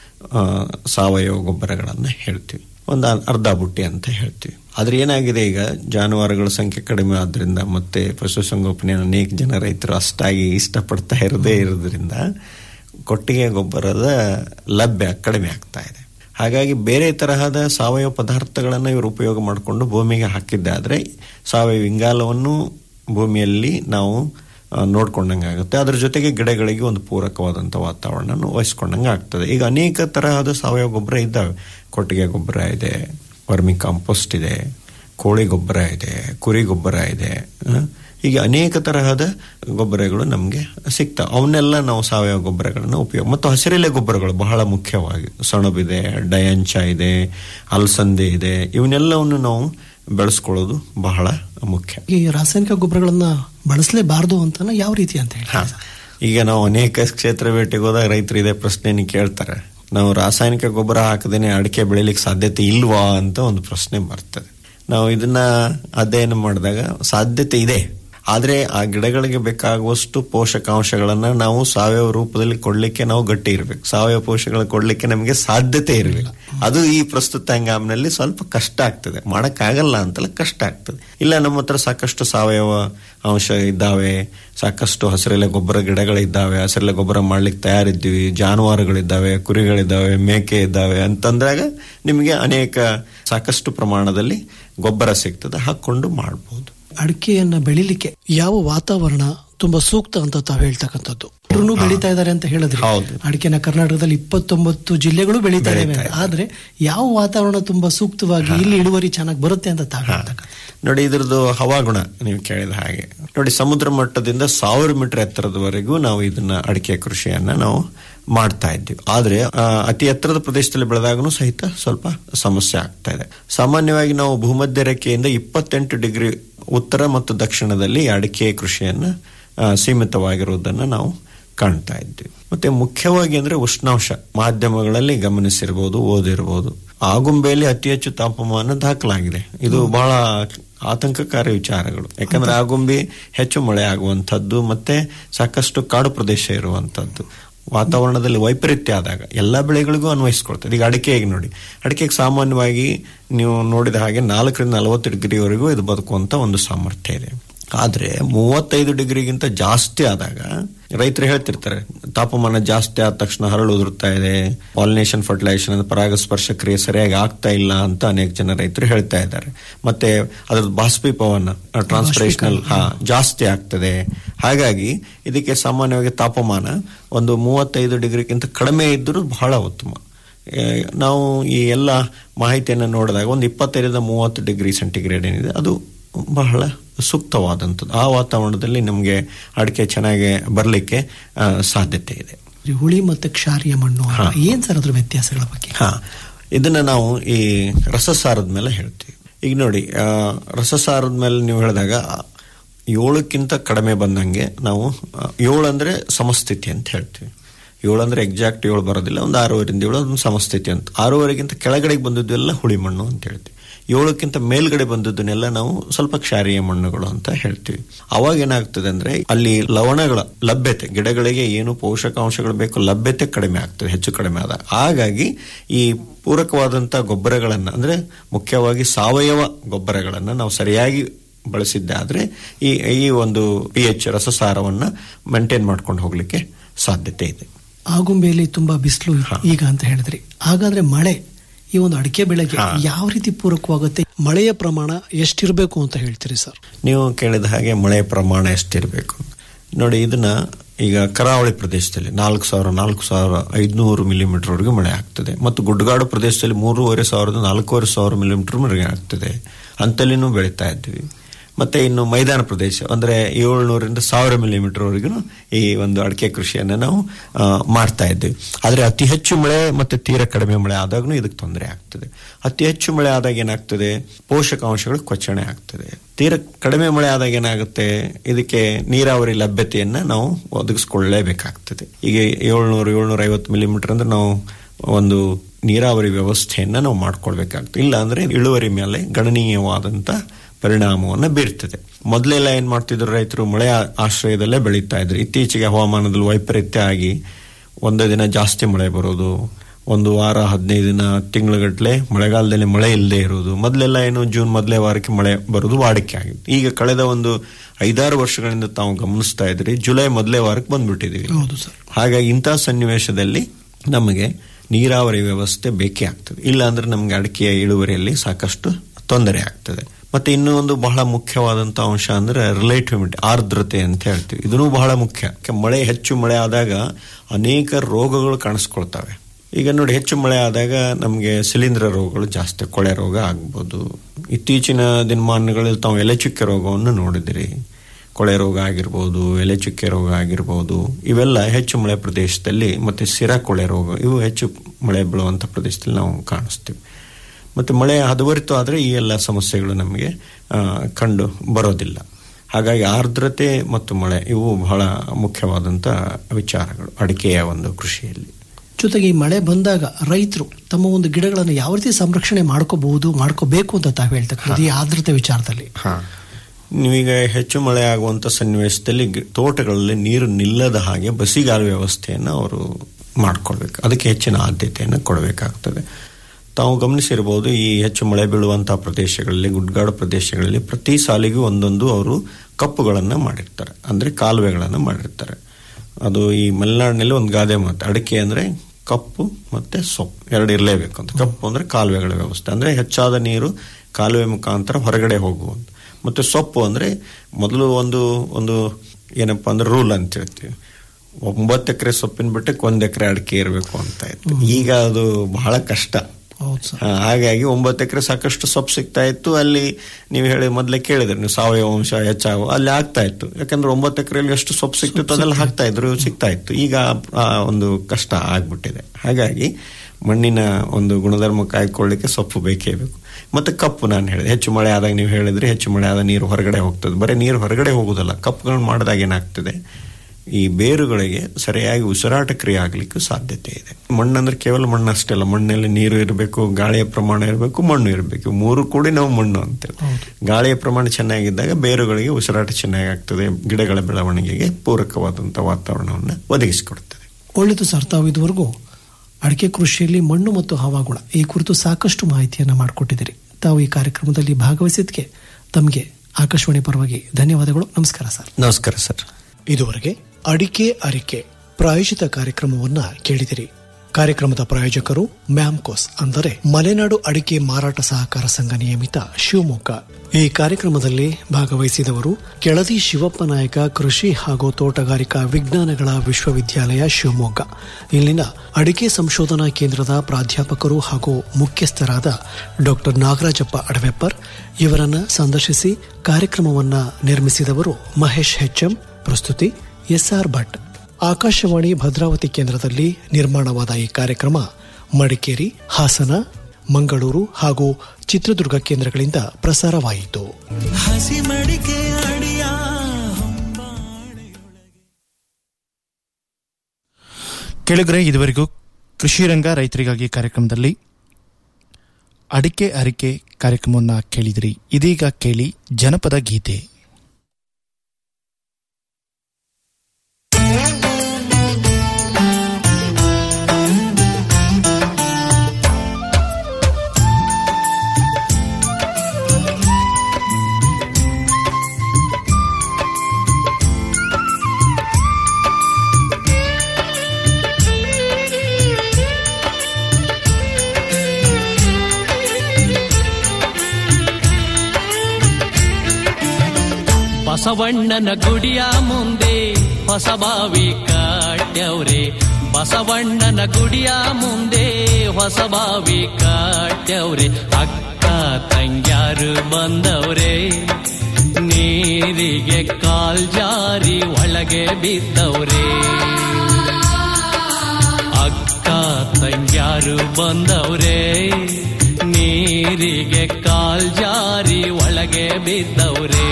ಸಾವಯವ ಗೊಬ್ಬರಗಳನ್ನ ಹೇಳ್ತೀವಿ ಒಂದು ಅ- ಅರ್ಧ ಬುಟ್ಟಿ ಅಂತ ಹೇಳ್ತೀವಿ ಆದ್ರೆ ಏನಾಗಿದೆ ಈಗ ಜಾನುವಾರುಗಳ ಸಂಖ್ಯೆ ಕಡಿಮೆ ಆದ್ರಿಂದ ಮತ್ತೆ ಪಶುಸಂಗೋಪನೆ ಅನೇಕ ಜನ ರೈತರು ಅಷ್ಟಾಗಿ ಇಷ್ಟಪಡ್ತಾ ಇರದೇ ಇರೋದ್ರಿಂದ ಕೊಟ್ಟಿಗೆ ಗೊಬ್ಬರದ ಲಭ್ಯ ಕಡಿಮೆ ಆಗ್ತಾ ಇದೆ ಹಾಗಾಗಿ ಬೇರೆ ತರಹದ ಸಾವಯವ ಪದಾರ್ಥಗಳನ್ನು ಇವರು ಉಪಯೋಗ ಮಾಡಿಕೊಂಡು ಭೂಮಿಗೆ ಹಾಕಿದ್ದಾದ್ರೆ ಸಾವಯವ ಇಂಗಾಲವನ್ನು ಭೂಮಿಯಲ್ಲಿ ನಾವು ಆ, ನೋಡ್ಕೊಂಡಂಗೆ ಆಗುತ್ತೆ ಅದ್ರ ಜೊತೆಗೆ ಗಿಡಗಳಿಗೆ ಒಂದು ಪೂರಕವಾದಂಥ ವಾತಾವರಣ ವಹಿಸ್ಕೊಂಡಂಗೆ ಆಗ್ತದೆ ಈಗ ಅನೇಕ ತರಹದ ಸಾವಯವ ಗೊಬ್ಬರ ಇದ್ದಾವೆ ಕೊಟ್ಟಿಗೆ ಗೊಬ್ಬರ ಇದೆ ವರ್ಮಿ ಕಾಂಪೋಸ್ಟ್ ಇದೆ ಕೋಳಿ ಗೊಬ್ಬರ ಇದೆ ಕುರಿ ಗೊಬ್ಬರ ಇದೆ ಆ, ಹೀಗೆ ಅನೇಕ ತರಹದ ಗೊಬ್ಬರಗಳು ನಮಗೆ ಸಿಗ್ತಾವೆ ಅವನ್ನೆಲ್ಲ ನಾವು ಸಾವಯವ ಗೊಬ್ಬರಗಳನ್ನು ಉಪಯೋಗ ಮತ್ತು ಹಸಿರೆಲೆ ಗೊಬ್ಬರಗಳು ಬಹಳ ಮುಖ್ಯವಾಗಿ ಸೆಣಬಿದೆ ಡಯಾಂಚ ಇದೆ ಅಲಸಂದೆ ಇದೆ ಇವನ್ನೆಲ್ಲವನ್ನು ನಾವು ಬೆಳೆಸ್ಕೊಳ್ಳೋದು ಬಹಳ ಮುಖ್ಯ ಈ ರಾಸಾಯನಿಕ ಗೊಬ್ಬರಗಳನ್ನ ಬಳಸಲೇಬಾರದು ಅಂತಾನ ಯಾವ ರೀತಿ ಅಂತ ಹೇಳಿ ಹಾ. ಈಗ ನಾವು ಅನೇಕ ಕ್ಷೇತ್ರ ಭೇಟಿಗೆ ಹೋದಾಗ ರೈತರು ಇದೇ ಪ್ರಶ್ನೆ ಕೇಳ್ತಾರೆ ನಾವು ರಾಸಾಯನಿಕ ಗೊಬ್ಬರ ಹಾಕದೇನೆ ಅಡಿಕೆ ಬೆಳಿಲಿಕ್ಕೆ ಸಾಧ್ಯತೆ ಇಲ್ವಾ ಅಂತ ಒಂದು ಪ್ರಶ್ನೆ ಬರ್ತದೆ ನಾವು ಇದನ್ನ ಅಧ್ಯಯನ ಮಾಡಿದಾಗ ಸಾಧ್ಯತೆ ಇದೆ ಆದ್ರೆ ಆ ಗಿಡಗಳಿಗೆ ಬೇಕಾಗುವಷ್ಟು ಪೋಷಕಾಂಶಗಳನ್ನ ನಾವು ಸಾವಯವ ರೂಪದಲ್ಲಿ ಕೊಡ್ಲಿಕ್ಕೆ ನಾವು ಗಟ್ಟಿ ಇರಬೇಕು ಸಾವಯವ ಪೋಷಕಗಳು ಕೊಡ್ಲಿಕ್ಕೆ ನಮಗೆ ಸಾಧ್ಯತೆ ಇರಲಿಲ್ಲ ಅದು ಈ ಪ್ರಸ್ತುತ ಹಂಗಾಮಿನಲ್ಲಿ ಸ್ವಲ್ಪ ಕಷ್ಟ ಆಗ್ತದೆ ಮಾಡಕ್ಕಾಗಲ್ಲ ಅಂತಲ್ಲ ಕಷ್ಟ ಆಗ್ತದೆ ಇಲ್ಲ ನಮ್ಮ ಹತ್ರ ಸಾಕಷ್ಟು ಸಾವಯವ ಅಂಶ ಇದ್ದಾವೆ ಸಾಕಷ್ಟು ಹಸಿರೆಲೆ ಗೊಬ್ಬರ ಗಿಡಗಳಿದ್ದಾವೆ ಹಸಿರೆಲೆ ಗೊಬ್ಬರ ಮಾಡ್ಲಿಕ್ಕೆ ತಯಾರಿದ್ದೀವಿ ಜಾನುವಾರುಗಳಿದ್ದಾವೆ ಕುರಿಗಳಿದ್ದಾವೆ ಮೇಕೆ ಇದ್ದಾವೆ ಅಂತಂದಾಗ ನಿಮಗೆ ಅನೇಕ ಸಾಕಷ್ಟು ಪ್ರಮಾಣದಲ್ಲಿ ಗೊಬ್ಬರ ಸಿಗ್ತದೆ ಹಾಕೊಂಡು ಮಾಡ್ಬೋದು ಅಡಿಕೆಯನ್ನ ಬೆಳಿಲಿಕ್ಕೆ ಯಾವ ವಾತಾವರಣ ತುಂಬಾ ಸೂಕ್ತ ಅಂತ ತಾವು ಹೇಳ್ತಕ್ಕಂಥದ್ದು ಎಲ್ರೂ ಬೆಳೀತಾ ಇದ್ದಾರೆ ಅಂತ ಹೇಳಿದ್ರೆ ಅಡಿಕೆನ ಕರ್ನಾಟಕದಲ್ಲಿ ಇಪ್ಪತ್ತೊಂಬತ್ತು ಜಿಲ್ಲೆಗಳು ಬೆಳೀತಾ ಇದ್ದಾವೆ ಆದ್ರೆ ಯಾವ ವಾತಾವರಣ ತುಂಬಾ ಸೂಕ್ತವಾಗಿ ಇಲ್ಲಿ ಇಳುವರಿ ಚೆನ್ನಾಗಿ ಬರುತ್ತೆ ಅಂತ ತಾವು ಹೇಳ್ತಕ್ಕಂಥದ್ದು ನೋಡಿ ಇದ್ರದ್ದು ಹವಾಗುಣ ನೀವು ಕೇಳಿದ ಹಾಗೆ ನೋಡಿ ಸಮುದ್ರ ಮಟ್ಟದಿಂದ ಸಾವಿರ ಮೀಟರ್ ಎತ್ತರದವರೆಗೂ ನಾವು ಇದನ್ನ ಅಡಿಕೆ ಕೃಷಿಯನ್ನ ನಾವು ಮಾಡ್ತಾ ಇದ್ದೀವಿ ಆದ್ರೆ ಆ, ಅತಿ ಎತ್ತರದ ಪ್ರದೇಶದಲ್ಲಿ ಬೆಳೆದಾಗನು ಸಹಿತ ಸ್ವಲ್ಪ ಸಮಸ್ಯೆ ಆಗ್ತಾ ಇದೆ ಸಾಮಾನ್ಯವಾಗಿ ನಾವು ಭೂಮಧ್ಯ ರೇಖೆಯಿಂದ ಇಪ್ಪತ್ತೆಂಟು ಡಿಗ್ರಿ ಉತ್ತರ ಮತ್ತು ದಕ್ಷಿಣದಲ್ಲಿ ಈ ಅಡಿಕೆ ಕೃಷಿಯನ್ನ ಆ, ಸೀಮಿತವಾಗಿರುವುದನ್ನ ನಾವು ಕಾಣ್ತಾ ಇದ್ದೀವಿ ಮತ್ತೆ ಮುಖ್ಯವಾಗಿ ಅಂದ್ರೆ ಉಷ್ಣಾಂಶ ಮಾಧ್ಯಮಗಳಲ್ಲಿ ಗಮನಿಸಿರ್ಬೋದು ಓದಿರ್ಬೋದು ಆಗುಂಬೆಯಲ್ಲಿ ಅತಿ ಹೆಚ್ಚು ತಾಪಮಾನ ದಾಖಲಾಗಿದೆ ಇದು ಬಹಳ ಆತಂಕಕಾರಿ ವಿಚಾರಗಳು ಯಾಕಂದ್ರೆ ಆಗುಂಬಿ ಹೆಚ್ಚು ಮಳೆ ಆಗುವಂಥದ್ದು ಮತ್ತೆ ಸಾಕಷ್ಟು ಕಾಡು ಪ್ರದೇಶ ಇರುವಂತದ್ದು ವಾತಾವರಣದಲ್ಲಿ ವೈಪರೀತ್ಯ ಆದಾಗ ಎಲ್ಲಾ ಬೆಳೆಗಳಿಗೂ ಅನ್ವಯಿಸ್ಕೊಳ್ತದೆ ಈಗ ಅಡಿಕೆಗೆ ನೋಡಿ ಅಡಿಕೆಗೆ ಸಾಮಾನ್ಯವಾಗಿ ನೀವು ನೋಡಿದ ಹಾಗೆ ನಾಲ್ಕರಿಂದ ನಲವತ್ತು ಡಿಗ್ರಿವರೆಗೂ ಇದು ಬದುಕುವಂತ ಒಂದು ಸಾಮರ್ಥ್ಯ ಇದೆ ಆದ್ರೆ ಮೂವತ್ತೈದು ಡಿಗ್ರಿಗಿಂತ ಜಾಸ್ತಿ ಆದಾಗ ರೈತರು ಹೇಳ್ತಿರ್ತಾರೆ ತಾಪಮಾನ ಜಾಸ್ತಿ ಆದ ತಕ್ಷಣ ಹರಳು ಉದುರ್ತಾ ಇದೆ ಪಾಲಿನೇಷನ್ ಫರ್ಟಿಲೈಸೇಷನ್ ಅಂದ್ರೆ ಪರಾಗಸ್ಪರ್ಶ ಕ್ರಿಯೆ ಸರಿಯಾಗಿ ಆಗ್ತಾ ಇಲ್ಲ ಅಂತ ಅನೇಕ ಜನ ರೈತರು ಹೇಳ್ತಾ ಇದ್ದಾರೆ ಮತ್ತೆ ಅದ್ರ ಬಾಷ್ಪೀಪವನ್ನ ಟ್ರಾನ್ಸ್ಪರೇಷನಲ್ ಹಾ ಜಾಸ್ತಿ ಆಗ್ತದೆ ಹಾಗಾಗಿ ಇದಕ್ಕೆ ಸಾಮಾನ್ಯವಾಗಿ ತಾಪಮಾನ ಒಂದು ಮೂವತ್ತೈದು ಡಿಗ್ರಿಗಿಂತ ಕಡಿಮೆ ಇದ್ದರೂ ಬಹಳ ಉತ್ತಮ ಏ, ನಾವು ಈ ಎಲ್ಲ ಮಾಹಿತಿಯನ್ನು ನೋಡಿದಾಗ ಒಂದು ಇಪ್ಪತ್ತೈದರಿಂದ ಮೂವತ್ತು ಡಿಗ್ರಿ ಸೆಂಟಿಗ್ರೇಡ್ ಏನಿದೆ ಅದು ಬಹಳ ಸೂಕ್ತವಾದಂಥದ್ದು ಆ ವಾತಾವರಣದಲ್ಲಿ ನಮಗೆ ಅಡಿಕೆ ಚೆನ್ನಾಗಿ ಬರಲಿಕ್ಕೆ ಸಾಧ್ಯತೆ ಇದೆ ಈ ಹುಳಿ ಮತ್ತೆ ಕ್ಷಾರಿಯ ಮಣ್ಣು ಅಂತ ಏನ್ ಸರ್ ಅದ್ರ ವ್ಯತ್ಯಾಸಗಳ ಬಗ್ಗೆ ಹಾ ಇದನ್ನ ನಾವು ಈ ರಸಸಾರದ ಮೇಲೆ ಹೇಳ್ತೀವಿ ಈಗ ನೋಡಿ ಆ, ರಸಸಾರದ ಮೇಲೆ ನೀವು ಹೇಳಿದಾಗ ಏಳಕ್ಕಿಂತ ಕಡಿಮೆ ಬಂದಂಗೆ ನಾವು ಆ, ಏಳು ಅಂದ್ರೆ ಸಮಸ್ಥಿತಿ ಅಂತ ಹೇಳ್ತೀವಿ ಏಳು ಅಂದ್ರೆ ಎಕ್ಸಾಕ್ಟ್ ಏಳು ಬರೋದಿಲ್ಲ ಒಂದು ಆರೂವರೆಯಿಂದ ಏಳು ಅದೊಂದು ಸಮಸ್ಥಿತಿ ಅಂತ ಆರೂವರೆಗಿಂತ ಕೆಳಗಡೆಗೆ ಬಂದದ್ದೆಲ್ಲ ಹುಳಿ ಮಣ್ಣು ಅಂತ ಹೇಳ್ತೀವಿ ಏಳಕ್ಕಿಂತ ಮೇಲ್ಗಡೆ ಬಂದದ್ದನ್ನೆಲ್ಲ ನಾವು ಸ್ವಲ್ಪ ಕ್ಷಾರೀಯ ಮಣ್ಣುಗಳು ಅಂತ ಹೇಳ್ತೀವಿ ಅವಾಗ ಏನಾಗ್ತದೆ ಅಂದ್ರೆ ಅಲ್ಲಿ ಲವಣಗಳ ಲಭ್ಯತೆ ಗಿಡಗಳಿಗೆ ಏನು ಪೋಷಕಾಂಶಗಳು ಬೇಕು ಲಭ್ಯತೆ ಕಡಿಮೆ ಆಗ್ತದೆ ಹೆಚ್ಚು ಕಡಿಮೆ ಆದಾಗ ಹಾಗಾಗಿ ಈ ಪೂರಕವಾದಂತಹ ಗೊಬ್ಬರಗಳನ್ನ ಅಂದ್ರೆ ಮುಖ್ಯವಾಗಿ ಸಾವಯವ ಗೊಬ್ಬರಗಳನ್ನ ನಾವು ಸರಿಯಾಗಿ ಬಳಸಿದ್ದಾದ್ರೆ ಈ ಈ ಒಂದು ಪಿ ಎಚ್ ರಸಸಾರವನ್ನ ಮೇಂಟೈನ್ ಮಾಡ್ಕೊಂಡು ಹೋಗ್ಲಿಕ್ಕೆ ಸಾಧ್ಯತೆ ಇದೆ ಆಗುಂಬೆಯಲ್ಲಿ ತುಂಬಾ ಬಿಸಿಲು ಈಗ ಅಂತ ಹೇಳಿದ್ರಿ ಹಾಗಾದ್ರೆ ಮಳೆ ಈ ಒಂದು ಅಡಿಕೆ ಬೆಳೆಗೆ ಯಾವ ರೀತಿ ಪೂರಕವಾಗುತ್ತೆ ಮಳೆಯ ಪ್ರಮಾಣ ಎಷ್ಟಿರಬೇಕು ಅಂತ ಹೇಳ್ತೀರಿ ಸರ್ ನೀವು ಕೇಳಿದ ಹಾಗೆ ಮಳೆ ಪ್ರಮಾಣ ಎಷ್ಟಿರಬೇಕು ನೋಡಿ ಇದನ್ನ ಈಗ ಕರಾವಳಿ ಪ್ರದೇಶದಲ್ಲಿ ನಾಲ್ಕು ಸಾವಿರ ನಾಲ್ಕು ಸಾವಿರ ಐದುನೂರು ಮಿಲಿಮೀಟರ್ ವರೆಗೂ ಮಳೆ ಆಗ್ತದೆ ಮತ್ತು ಗುಡ್ಡಗಾಡು ಪ್ರದೇಶದಲ್ಲಿ ಮೂರುವರೆ ಸಾವಿರದ ನಾಲ್ಕೂವರೆ ಸಾವಿರ ಮಿಲಿಮೀಟರ್ ಮಳೆ ಆಗ್ತದೆ ಅಂತಲ್ಲಿನೂ ಬೆಳೀತಾ ಇದ್ವಿ ಮತ್ತೆ ಇನ್ನು ಮೈದಾನ ಪ್ರದೇಶ ಅಂದ್ರೆ ಏಳ್ನೂರಿಂದ ಸಾವಿರ ಮಿಲಿಮೀಟರ್ ವರೆಗೂ ಈ ಒಂದು ಅಡಿಕೆ ಕೃಷಿಯನ್ನ ನಾವು ಆ, ಮಾಡ್ತಾ ಇದ್ದೀವಿ ಆದ್ರೆ ಅತಿ ಹೆಚ್ಚು ಮಳೆ ಮತ್ತೆ ತೀರ ಕಡಿಮೆ ಮಳೆ ಆದಾಗೂ ಇದಕ್ಕೆ ತೊಂದರೆ ಆಗ್ತದೆ ಅತಿ ಹೆಚ್ಚು ಮಳೆ ಆದಾಗ ಏನಾಗ್ತದೆ ಪೋಷಕಾಂಶಗಳು ಕೊಚ್ಚಣೆ ಆಗ್ತದೆ ತೀರ ಕಡಿಮೆ ಮಳೆ ಆದಾಗ ಏನಾಗುತ್ತೆ ಇದಕ್ಕೆ ನೀರಾವರಿ ಲಭ್ಯತೆಯನ್ನ ನಾವು ಒದಗಿಸ್ಕೊಳ್ಳೇಬೇಕಾಗ್ತದೆ ಈಗ ಏಳ್ನೂರು ಏಳ್ನೂರ ಐವತ್ತು ಮಿಲಿಮೀಟರ್ ಅಂದ್ರೆ ನಾವು ಒಂದು ನೀರಾವರಿ ವ್ಯವಸ್ಥೆಯನ್ನ ನಾವು ಮಾಡ್ಕೊಳ್ಬೇಕಾಗ್ತದೆ ಇಲ್ಲ ಅಂದ್ರೆ ಇಳುವರಿ ಮೇಲೆ ಗಣನೀಯವಾದಂತ ಪರಿಣಾಮವನ್ನು ಬೀರ್ತದೆ ಮೊದಲೆಲ್ಲ ಏನ್ ಮಾಡ್ತಿದ್ರು ರೈತರು ಮಳೆ ಆ- ಆಶ್ರಯದಲ್ಲೇ ಬೆಳೀತಾ ಇದ್ರು ಇತ್ತೀಚೆಗೆ ಹವಾಮಾನದಲ್ಲಿ ವೈಪರೀತ್ಯ ಆಗಿ ಒಂದು ದಿನ ಜಾಸ್ತಿ ಮಳೆ ಬರೋದು ಒಂದು ವಾರ ಹದಿನೈದು ದಿನ ತಿಂಗಳಗಟ್ಟಲೆ ಮಳೆಗಾಲದಲ್ಲಿ ಮಳೆ ಇಲ್ಲದೆ ಇರೋದು ಮೊದಲೆಲ್ಲ ಏನು ಜೂನ್ ಮೊದಲೇ ವಾರಕ್ಕೆ ಮಳೆ ಬರೋದು ವಾಡಿಕೆ ಆಗಿತ್ತು ಈಗ ಕಳೆದ ಒಂದು ಐದಾರು ವರ್ಷಗಳಿಂದ ತಾವು ಗಮನಿಸ್ತಾ ಇದ್ರಿ ಜುಲೈ ಮೊದಲೇ ವಾರಕ್ಕೆ ಬಂದ್ಬಿಟ್ಟಿದೀವಿ ಹೌದು ಸರ್ ಹಾಗಾಗಿ ಇಂತಹ ಸನ್ನಿವೇಶದಲ್ಲಿ ನಮಗೆ ನೀರಾವರಿ ವ್ಯವಸ್ಥೆ ಬೇಕೇ ಆಗ್ತದೆ ಇಲ್ಲ ಅಂದ್ರೆ ನಮಗೆ ಅಡಿಕೆಯ ಇಳುವರಿಯಲ್ಲಿ ಸಾಕಷ್ಟು ತೊಂದರೆ ಆಗ್ತದೆ ಮತ್ತೆ ಇನ್ನೂ ಒಂದು ಬಹಳ ಮುಖ್ಯವಾದಂತ ಅಂಶ ಅಂದ್ರೆ ರಿಲೇಟಿವ್ ಆರ್ದ್ರತೆ ಅಂತ ಹೇಳ್ತೀವಿ ಇದನ್ನು ಬಹಳ ಮುಖ್ಯ ಯಾಕೆ ಮಳೆ ಹೆಚ್ಚು ಮಳೆ ಆದಾಗ ಅನೇಕ ರೋಗಗಳು ಕಾಣಿಸ್ಕೊಳ್ತವೆ ಈಗ ನೋಡಿ ಹೆಚ್ಚು ಮಳೆ ಆದಾಗ ನಮಗೆ ಶಿಲೀಂಧ್ರ ರೋಗಗಳು ಜಾಸ್ತಿ ಕೊಳೆ ರೋಗ ಆಗ್ಬೋದು ಇತ್ತೀಚಿನ ದಿನಮಾನಗಳಲ್ಲಿ ತಾವು ಎಲೆ ಚುಕ್ಕೆ ರೋಗವನ್ನು ನೋಡಿದಿರಿ ಕೊಳೆ ರೋಗ ಆಗಿರ್ಬೋದು ಎಲೆ ಚುಕ್ಕೆ ರೋಗ ಆಗಿರ್ಬೋದು ಇವೆಲ್ಲ ಹೆಚ್ಚು ಮಳೆ ಪ್ರದೇಶದಲ್ಲಿ ಮತ್ತೆ ಸಿರ ಕೊಳೆ ರೋಗ ಇವು ಹೆಚ್ಚು ಮಳೆ ಬೀಳುವಂತ ಪ್ರದೇಶದಲ್ಲಿ ನಾವು ಕಾಣಿಸ್ತೀವಿ ಮತ್ತೆ ಮಳೆ ಹದವರಿತು ಆದರೆ ಈ ಎಲ್ಲ ಸಮಸ್ಯೆಗಳು ನಮಗೆ ಆ, ಕಂಡು ಬರೋದಿಲ್ಲ ಹಾಗಾಗಿ ಆರ್ದ್ರತೆ ಮತ್ತು ಮಳೆ ಇವು ಬಹಳ ಮುಖ್ಯವಾದಂತ ವಿಚಾರಗಳು ಅಡಿಕೆಯ ಒಂದು ಕೃಷಿಯಲ್ಲಿ ಜೊತೆಗೆ ಈ ಮಳೆ ಬಂದಾಗ ರೈತರು ತಮ್ಮ ಒಂದು ಗಿಡಗಳನ್ನು ಯಾವ ರೀತಿ ಸಂರಕ್ಷಣೆ ಮಾಡ್ಕೋಬಹುದು ಮಾಡ್ಕೋಬೇಕು ಅಂತ ತಾವು ಹೇಳ್ತಕ್ಕಂಥದ್ದು ಈ ಆರ್ದ್ರತೆ ವಿಚಾರದಲ್ಲಿ ಹಾ ನೀವೀಗ ಹೆಚ್ಚು ಮಳೆ ಆಗುವಂತ ಸನ್ನಿವೇಶದಲ್ಲಿ ಗಿ- ತೋಟಗಳಲ್ಲಿ ನೀರು ನಿಲ್ಲದ ಹಾಗೆ ಬಸಿಗಾಲ ವ್ಯವಸ್ಥೆಯನ್ನು ಅವರು ಮಾಡ್ಕೊಳ್ಬೇಕು ಅದಕ್ಕೆ ಹೆಚ್ಚಿನ ಆದ್ಯತೆಯನ್ನು ಕೊಡಬೇಕಾಗ್ತದೆ ತಾವು ಗಮನಿಸಿರಬಹುದು ಈ ಹೆಚ್ಚು ಮಳೆ ಬೀಳುವಂತಹ ಪ್ರದೇಶಗಳಲ್ಲಿ ಗುಡ್ಗಾಡು ಪ್ರದೇಶಗಳಲ್ಲಿ ಪ್ರತಿ ಸಾಲಿಗೂ ಒಂದೊಂದು ಅವರು ಕಪ್ಪುಗಳನ್ನು ಮಾಡಿರ್ತಾರೆ ಅಂದ್ರೆ ಕಾಲುವೆಗಳನ್ನು ಮಾಡಿರ್ತಾರೆ ಅದು ಈ ಮಲೆನಾಡಿನಲ್ಲಿ ಒಂದು ಗಾದೆ ಮಾತು ಅಡಿಕೆ ಅಂದ್ರೆ ಕಪ್ಪು ಮತ್ತೆ ಸೊಪ್ಪು ಎರಡು ಇರಲೇಬೇಕು ಅಂತ ಕಪ್ಪು ಅಂದ್ರೆ ಕಾಲುವೆಗಳ ವ್ಯವಸ್ಥೆ ಅಂದ್ರೆ ಹೆಚ್ಚಾದ ನೀರು ಕಾಲುವೆ ಮುಖಾಂತರ ಹೊರಗಡೆ ಹೋಗುವಂತ ಮತ್ತೆ ಸೊಪ್ಪು ಅಂದ್ರೆ ಮೊದಲು ಒಂದು ಒಂದು ಏನಪ್ಪಾ ಅಂದ್ರೆ ರೂಲ್ ಅಂತ ಹೇಳ್ತೀವಿ ಒಂಬತ್ತು ಎಕರೆ ಸೊಪ್ಪಿನ ಬಿಟ್ಟಕ್ಕೆ ಒಂದ್ ಎಕರೆ ಅಡಿಕೆ ಇರಬೇಕು ಅಂತ ಇತ್ತು ಈಗ ಅದು ಬಹಳ ಕಷ್ಟ ಹಾ, ಹಾಗಾಗಿ ಒಂಬತ್ತು ಎಕರೆ ಸಾಕಷ್ಟು ಸೊಪ್ಪು ಸಿಗ್ತಾ ಇತ್ತು ಅಲ್ಲಿ ನೀವು ಹೇಳಿ ಮೊದಲೇ ಕೇಳಿದ್ರಿ ನೀವು ಸಾವಯವ ಅಂಶ ಹೆಚ್ಚಾಗು ಅಲ್ಲಿ ಆಗ್ತಾ ಇತ್ತು ಯಾಕಂದ್ರೆ ಒಂಬತ್ತು ಎಕರೆಯಲ್ಲಿ ಎಷ್ಟು ಸೊಪ್ಪು ಸಿಕ್ತಿತ್ತು ಅದೆಲ್ಲ ಹಾಕ್ತಾ ಇದ್ರು ಸಿಗ್ತಾ ಇತ್ತು ಈಗ ಆ ಒಂದು ಕಷ್ಟ ಆಗ್ಬಿಟ್ಟಿದೆ ಹಾಗಾಗಿ ಮಣ್ಣಿನ ಒಂದು ಗುಣಧರ್ಮ ಕಾಯ್ಕೊಳ್ಳಿಕ್ಕೆ ಸೊಪ್ಪು ಬೇಕೇ ಬೇಕು ಮತ್ತೆ ಕಪ್ಪು ನಾನು ಹೇಳಿದೆ ಹೆಚ್ಚು ಮಳೆ ಆದಾಗ ನೀವು ಹೇಳಿದ್ರೆ ಹೆಚ್ಚು ಮಳೆ ಆದ ನೀರು ಹೊರಗಡೆ ಹೋಗ್ತದೆ ಬರೀ ನೀರು ಹೊರಗಡೆ ಹೋಗುದಲ್ಲ ಕಪ್ಪುಗಳನ್ನು ಮಾಡಿದಾಗ ಏನಾಗ್ತದೆ ಈ ಬೇರುಗಳಿಗೆ ಸರಿಯಾಗಿ ಉಸಿರಾಟ ಕ್ರಿಯೆ ಆಗ್ಲಿಕ್ಕೂ ಸಾಧ್ಯತೆ ಇದೆ ಮಣ್ಣಂದ್ರೆ ಕೇವಲ ಮಣ್ಣು ಅಷ್ಟೇ ಅಲ್ಲ ಮಣ್ಣಲ್ಲಿ ನೀರು ಇರಬೇಕು ಗಾಳಿಯ ಪ್ರಮಾಣ ಇರಬೇಕು ಮಣ್ಣು ಇರಬೇಕು ಮೂರು ಕೂಡಿ ನಾವು ಮಣ್ಣು ಅಂತೇವೆ ಗಾಳಿಯ ಪ್ರಮಾಣ ಚೆನ್ನಾಗಿದ್ದಾಗ ಬೇರುಗಳಿಗೆ ಉಸಿರಾಟ ಚೆನ್ನಾಗಿ ಆಗ್ತದೆ ಗಿಡಗಳ ಬೆಳವಣಿಗೆಗೆ ಪೂರಕವಾದಂತಹ ವಾತಾವರಣವನ್ನು ಒದಗಿಸಿಕೊಡುತ್ತದೆ ಒಳ್ಳೆಯದು ಸರ್ ತಾವು ಇದುವರೆಗೂ ಅಡಿಕೆ ಕೃಷಿಯಲ್ಲಿ ಮಣ್ಣು ಮತ್ತು ಹವಾಗುಣ ಈ ಕುರಿತು ಸಾಕಷ್ಟು ಮಾಹಿತಿಯನ್ನು ಮಾಡಿಕೊಟ್ಟಿದ್ದೀರಿ ತಾವು ಈ ಕಾರ್ಯಕ್ರಮದಲ್ಲಿ ಭಾಗವಹಿಸಿದ್ದಕ್ಕೆ ತಮಗೆ ಆಕಾಶವಾಣಿ ಪರವಾಗಿ ಧನ್ಯವಾದಗಳು ನಮಸ್ಕಾರ ಸರ್ ನಮಸ್ಕಾರ ಸರ್ ಇದುವರೆಗೆ ಅಡಿಕೆ ಅರಿಕೆ ಪ್ರಾಯೋಜಿತ ಕಾರ್ಯಕ್ರಮವನ್ನ ಕೇಳಿದಿರಿ ಕಾರ್ಯಕ್ರಮದ ಪ್ರಾಯೋಜಕರು ಮ್ಯಾಮ್ಕೋಸ್ ಅಂದರೆ ಮಲೆನಾಡು ಅಡಿಕೆ ಮಾರಾಟ ಸಹಕಾರ ಸಂಘ ನಿಯಮಿತ ಶಿವಮೊಗ್ಗ ಈ ಕಾರ್ಯಕ್ರಮದಲ್ಲಿ ಭಾಗವಹಿಸಿದವರು ಕೆಳದಿ ಶಿವಪ್ಪ ನಾಯಕ ಕೃಷಿ ಹಾಗೂ ತೋಟಗಾರಿಕಾ ವಿಜ್ಞಾನಗಳ ವಿಶ್ವವಿದ್ಯಾಲಯ ಶಿವಮೊಗ್ಗ ಇಲ್ಲಿನ ಅಡಿಕೆ ಸಂಶೋಧನಾ ಕೇಂದ್ರದ ಪ್ರಾಧ್ಯಾಪಕರು ಹಾಗೂ ಮುಖ್ಯಸ್ಥರಾದ ಡಾಕ್ಟರ್ ನಾಗರಾಜಪ್ಪ ಅಡವೆಪ್ಪರ್ ಇವರನ್ನ ಸಂದರ್ಶಿಸಿ ಕಾರ್ಯಕ್ರಮವನ್ನ ನಿರ್ಮಿಸಿದವರು ಮಹೇಶ್ ಹೆಚ್ಎಂ ಪ್ರಸ್ತುತಿ ಎಸ್ಆರ್ ಭಟ್ ಆಕಾಶವಾಣಿ ಭದ್ರಾವತಿ ಕೇಂದ್ರದಲ್ಲಿ ನಿರ್ಮಾಣವಾದ ಈ ಕಾರ್ಯಕ್ರಮ ಮಡಿಕೇರಿ ಹಾಸನ ಮಂಗಳೂರು ಹಾಗೂ ಚಿತ್ರದುರ್ಗ ಕೇಂದ್ರಗಳಿಂದ ಪ್ರಸಾರವಾಯಿತು ಹಸಿ ಮಡಿಕೆ ಅಡಿಯ ಕೆಳಗರೆ ಇದುವರೆಗೂ ಕೃಷಿ ರಂಗ ರೈತರಿಗಾಗಿ ಕಾರ್ಯಕ್ರಮದಲ್ಲಿ ಅಡಿಕೆ ಅರಿಕೆ ಕಾರ್ಯಕ್ರಮವನ್ನು ಕೇಳಿದಿರಿ ಇದೀಗ ಕೇಳಿ ಜನಪದ ಗೀತೆ ಬಸವಣ್ಣನ ಗುಡಿಯ ಮುಂದೆ ಹೊಸ ಬಾವಿ ಕಟ್ಟ್ಯವ್ರೆ ಬಸವಣ್ಣನ ಗುಡಿಯ ಮುಂದೆ ಹೊಸ ಬಾವಿ ಕಟ್ಟ್ಯವ್ರೆ ಅಕ್ಕ ತಂಗ್ಯಾರು ಬಂದವ್ರೆ ನೀರಿಗೆ ಕಾಲ್ ಜಾರಿ ಒಳಗೆ ಬಿದ್ದವ್ರೆ ಅಕ್ಕ ತಂಗ್ಯಾರು ಬಂದವ್ರೆ ನೀರಿಗೆ ಕಾಲ್ ಜಾರಿ ಒಳಗೆ ಬಿದ್ದವ್ರೆ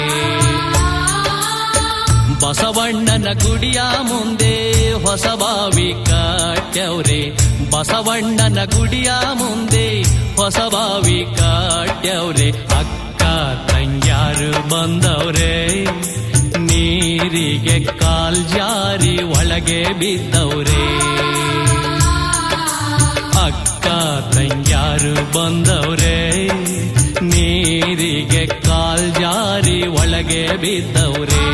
ಬಸವಣ್ಣನ ಗುಡಿಯ ಮುಂದೆ ಹೊಸ ಬಾವಿ ಕಟ್ಟ್ಯವ್ರೆ ಬಸವಣ್ಣನ ಗುಡಿಯ ಮುಂದೆ ಹೊಸ ಬಾವಿ ಕಟ್ಟ್ಯವ್ರೆ ಅಕ್ಕ ತಂಗ್ಯಾರು ಬಂದವ್ರೆ ನೀರಿಗೆ ಕಾಲ್ ಜಾರಿ ಒಳಗೆ ಬಿದ್ದವ್ರೆ ಅಕ್ಕ ತಂಗ್ಯಾರು ಬಂದವ್ರೆ ನೀರಿಗೆ ಕಾಲ್ ಜಾರಿ ಒಳಗೆ ಬಿದ್ದವ್ರೆ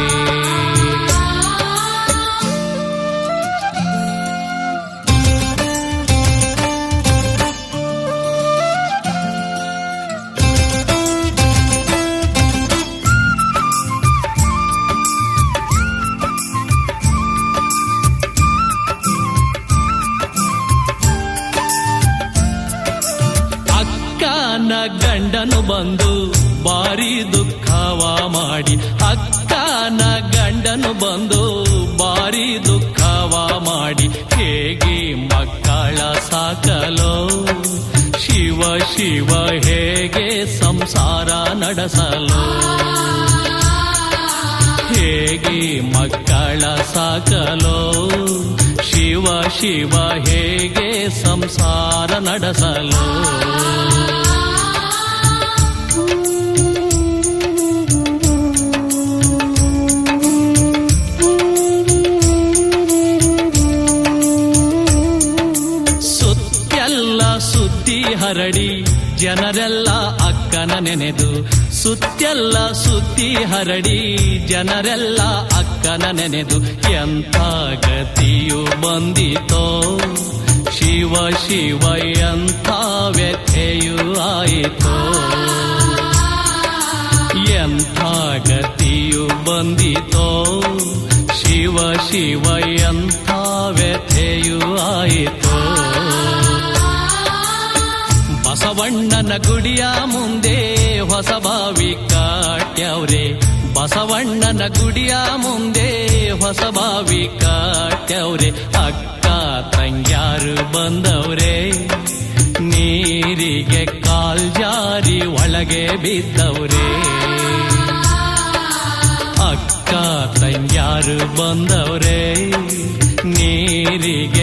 ಅಕ್ಕನ ಗಂಡನು ಬಂದು ಬಾರಿ ದುಃಖವ ಮಾಡಿ ಅಕ್ಕನ ಗಂಡನು ಬಂದು ಬಾರಿ ದುಃಖವ ಮಾಡಿ ಹೇಗೆ ಮಕ್ಕಳ ಸಾಕಲೋ ಶಿವ ಶಿವ ಹೇಗೆ ಸಂಸಾರ ನಡೆಸಲು ಹೇಗೆ ಮಕ್ಕಳ ಸಾಕಲೋ ಶಿವ ಶಿವ ಹೇಗೆ ಸಂಸಾರ ನಡೆಸಲು ಸುದ್ದಿ ಹರಡಿ ಜನರೆಲ್ಲ ಅಕ್ಕನ ನೆನೆದು ಸುತ್ತೆಲ್ಲ ಸುದ್ದಿ ಹರಡಿ ಜನರೆಲ್ಲ ಅಕ್ಕನ ನೆನೆದು ಎಂಥ ಗತಿಯು ಬಂದಿತೋ ಶಿವ ಶಿವ ಎಂಥ ವ್ಯಥೆಯು ಆಯಿತೋ ಎಂಥ ಗತಿಯು ಬಂದಿತೋ ಶಿವ ಶಿವ ಎಂಥ ವ್ಯಥೆಯು ಆಯಿತೋ ಬಸವಣ್ಣನ ಗುಡಿಯ ಮುಂದೆ ಹೊಸ ಬಾವಿ ಕಾಟ್ಯವ್ರೆ ಬಸವಣ್ಣನ ಗುಡಿಯ ಮುಂದೆ ಹೊಸ ಬಾವಿ ಕಾಟ್ಯವ್ರೆ ಅಕ್ಕ ತಂಗ್ಯಾರು ಬಂದವ್ರೆ ನೀರಿಗೆ ಕಾಲ್ ಜಾರಿ ಒಳಗೆ ಬಿದ್ದವ್ರೆ ಅಕ್ಕ ತಂಗ್ಯಾರು ಬಂದವ್ರೆ ನೀರಿಗೆ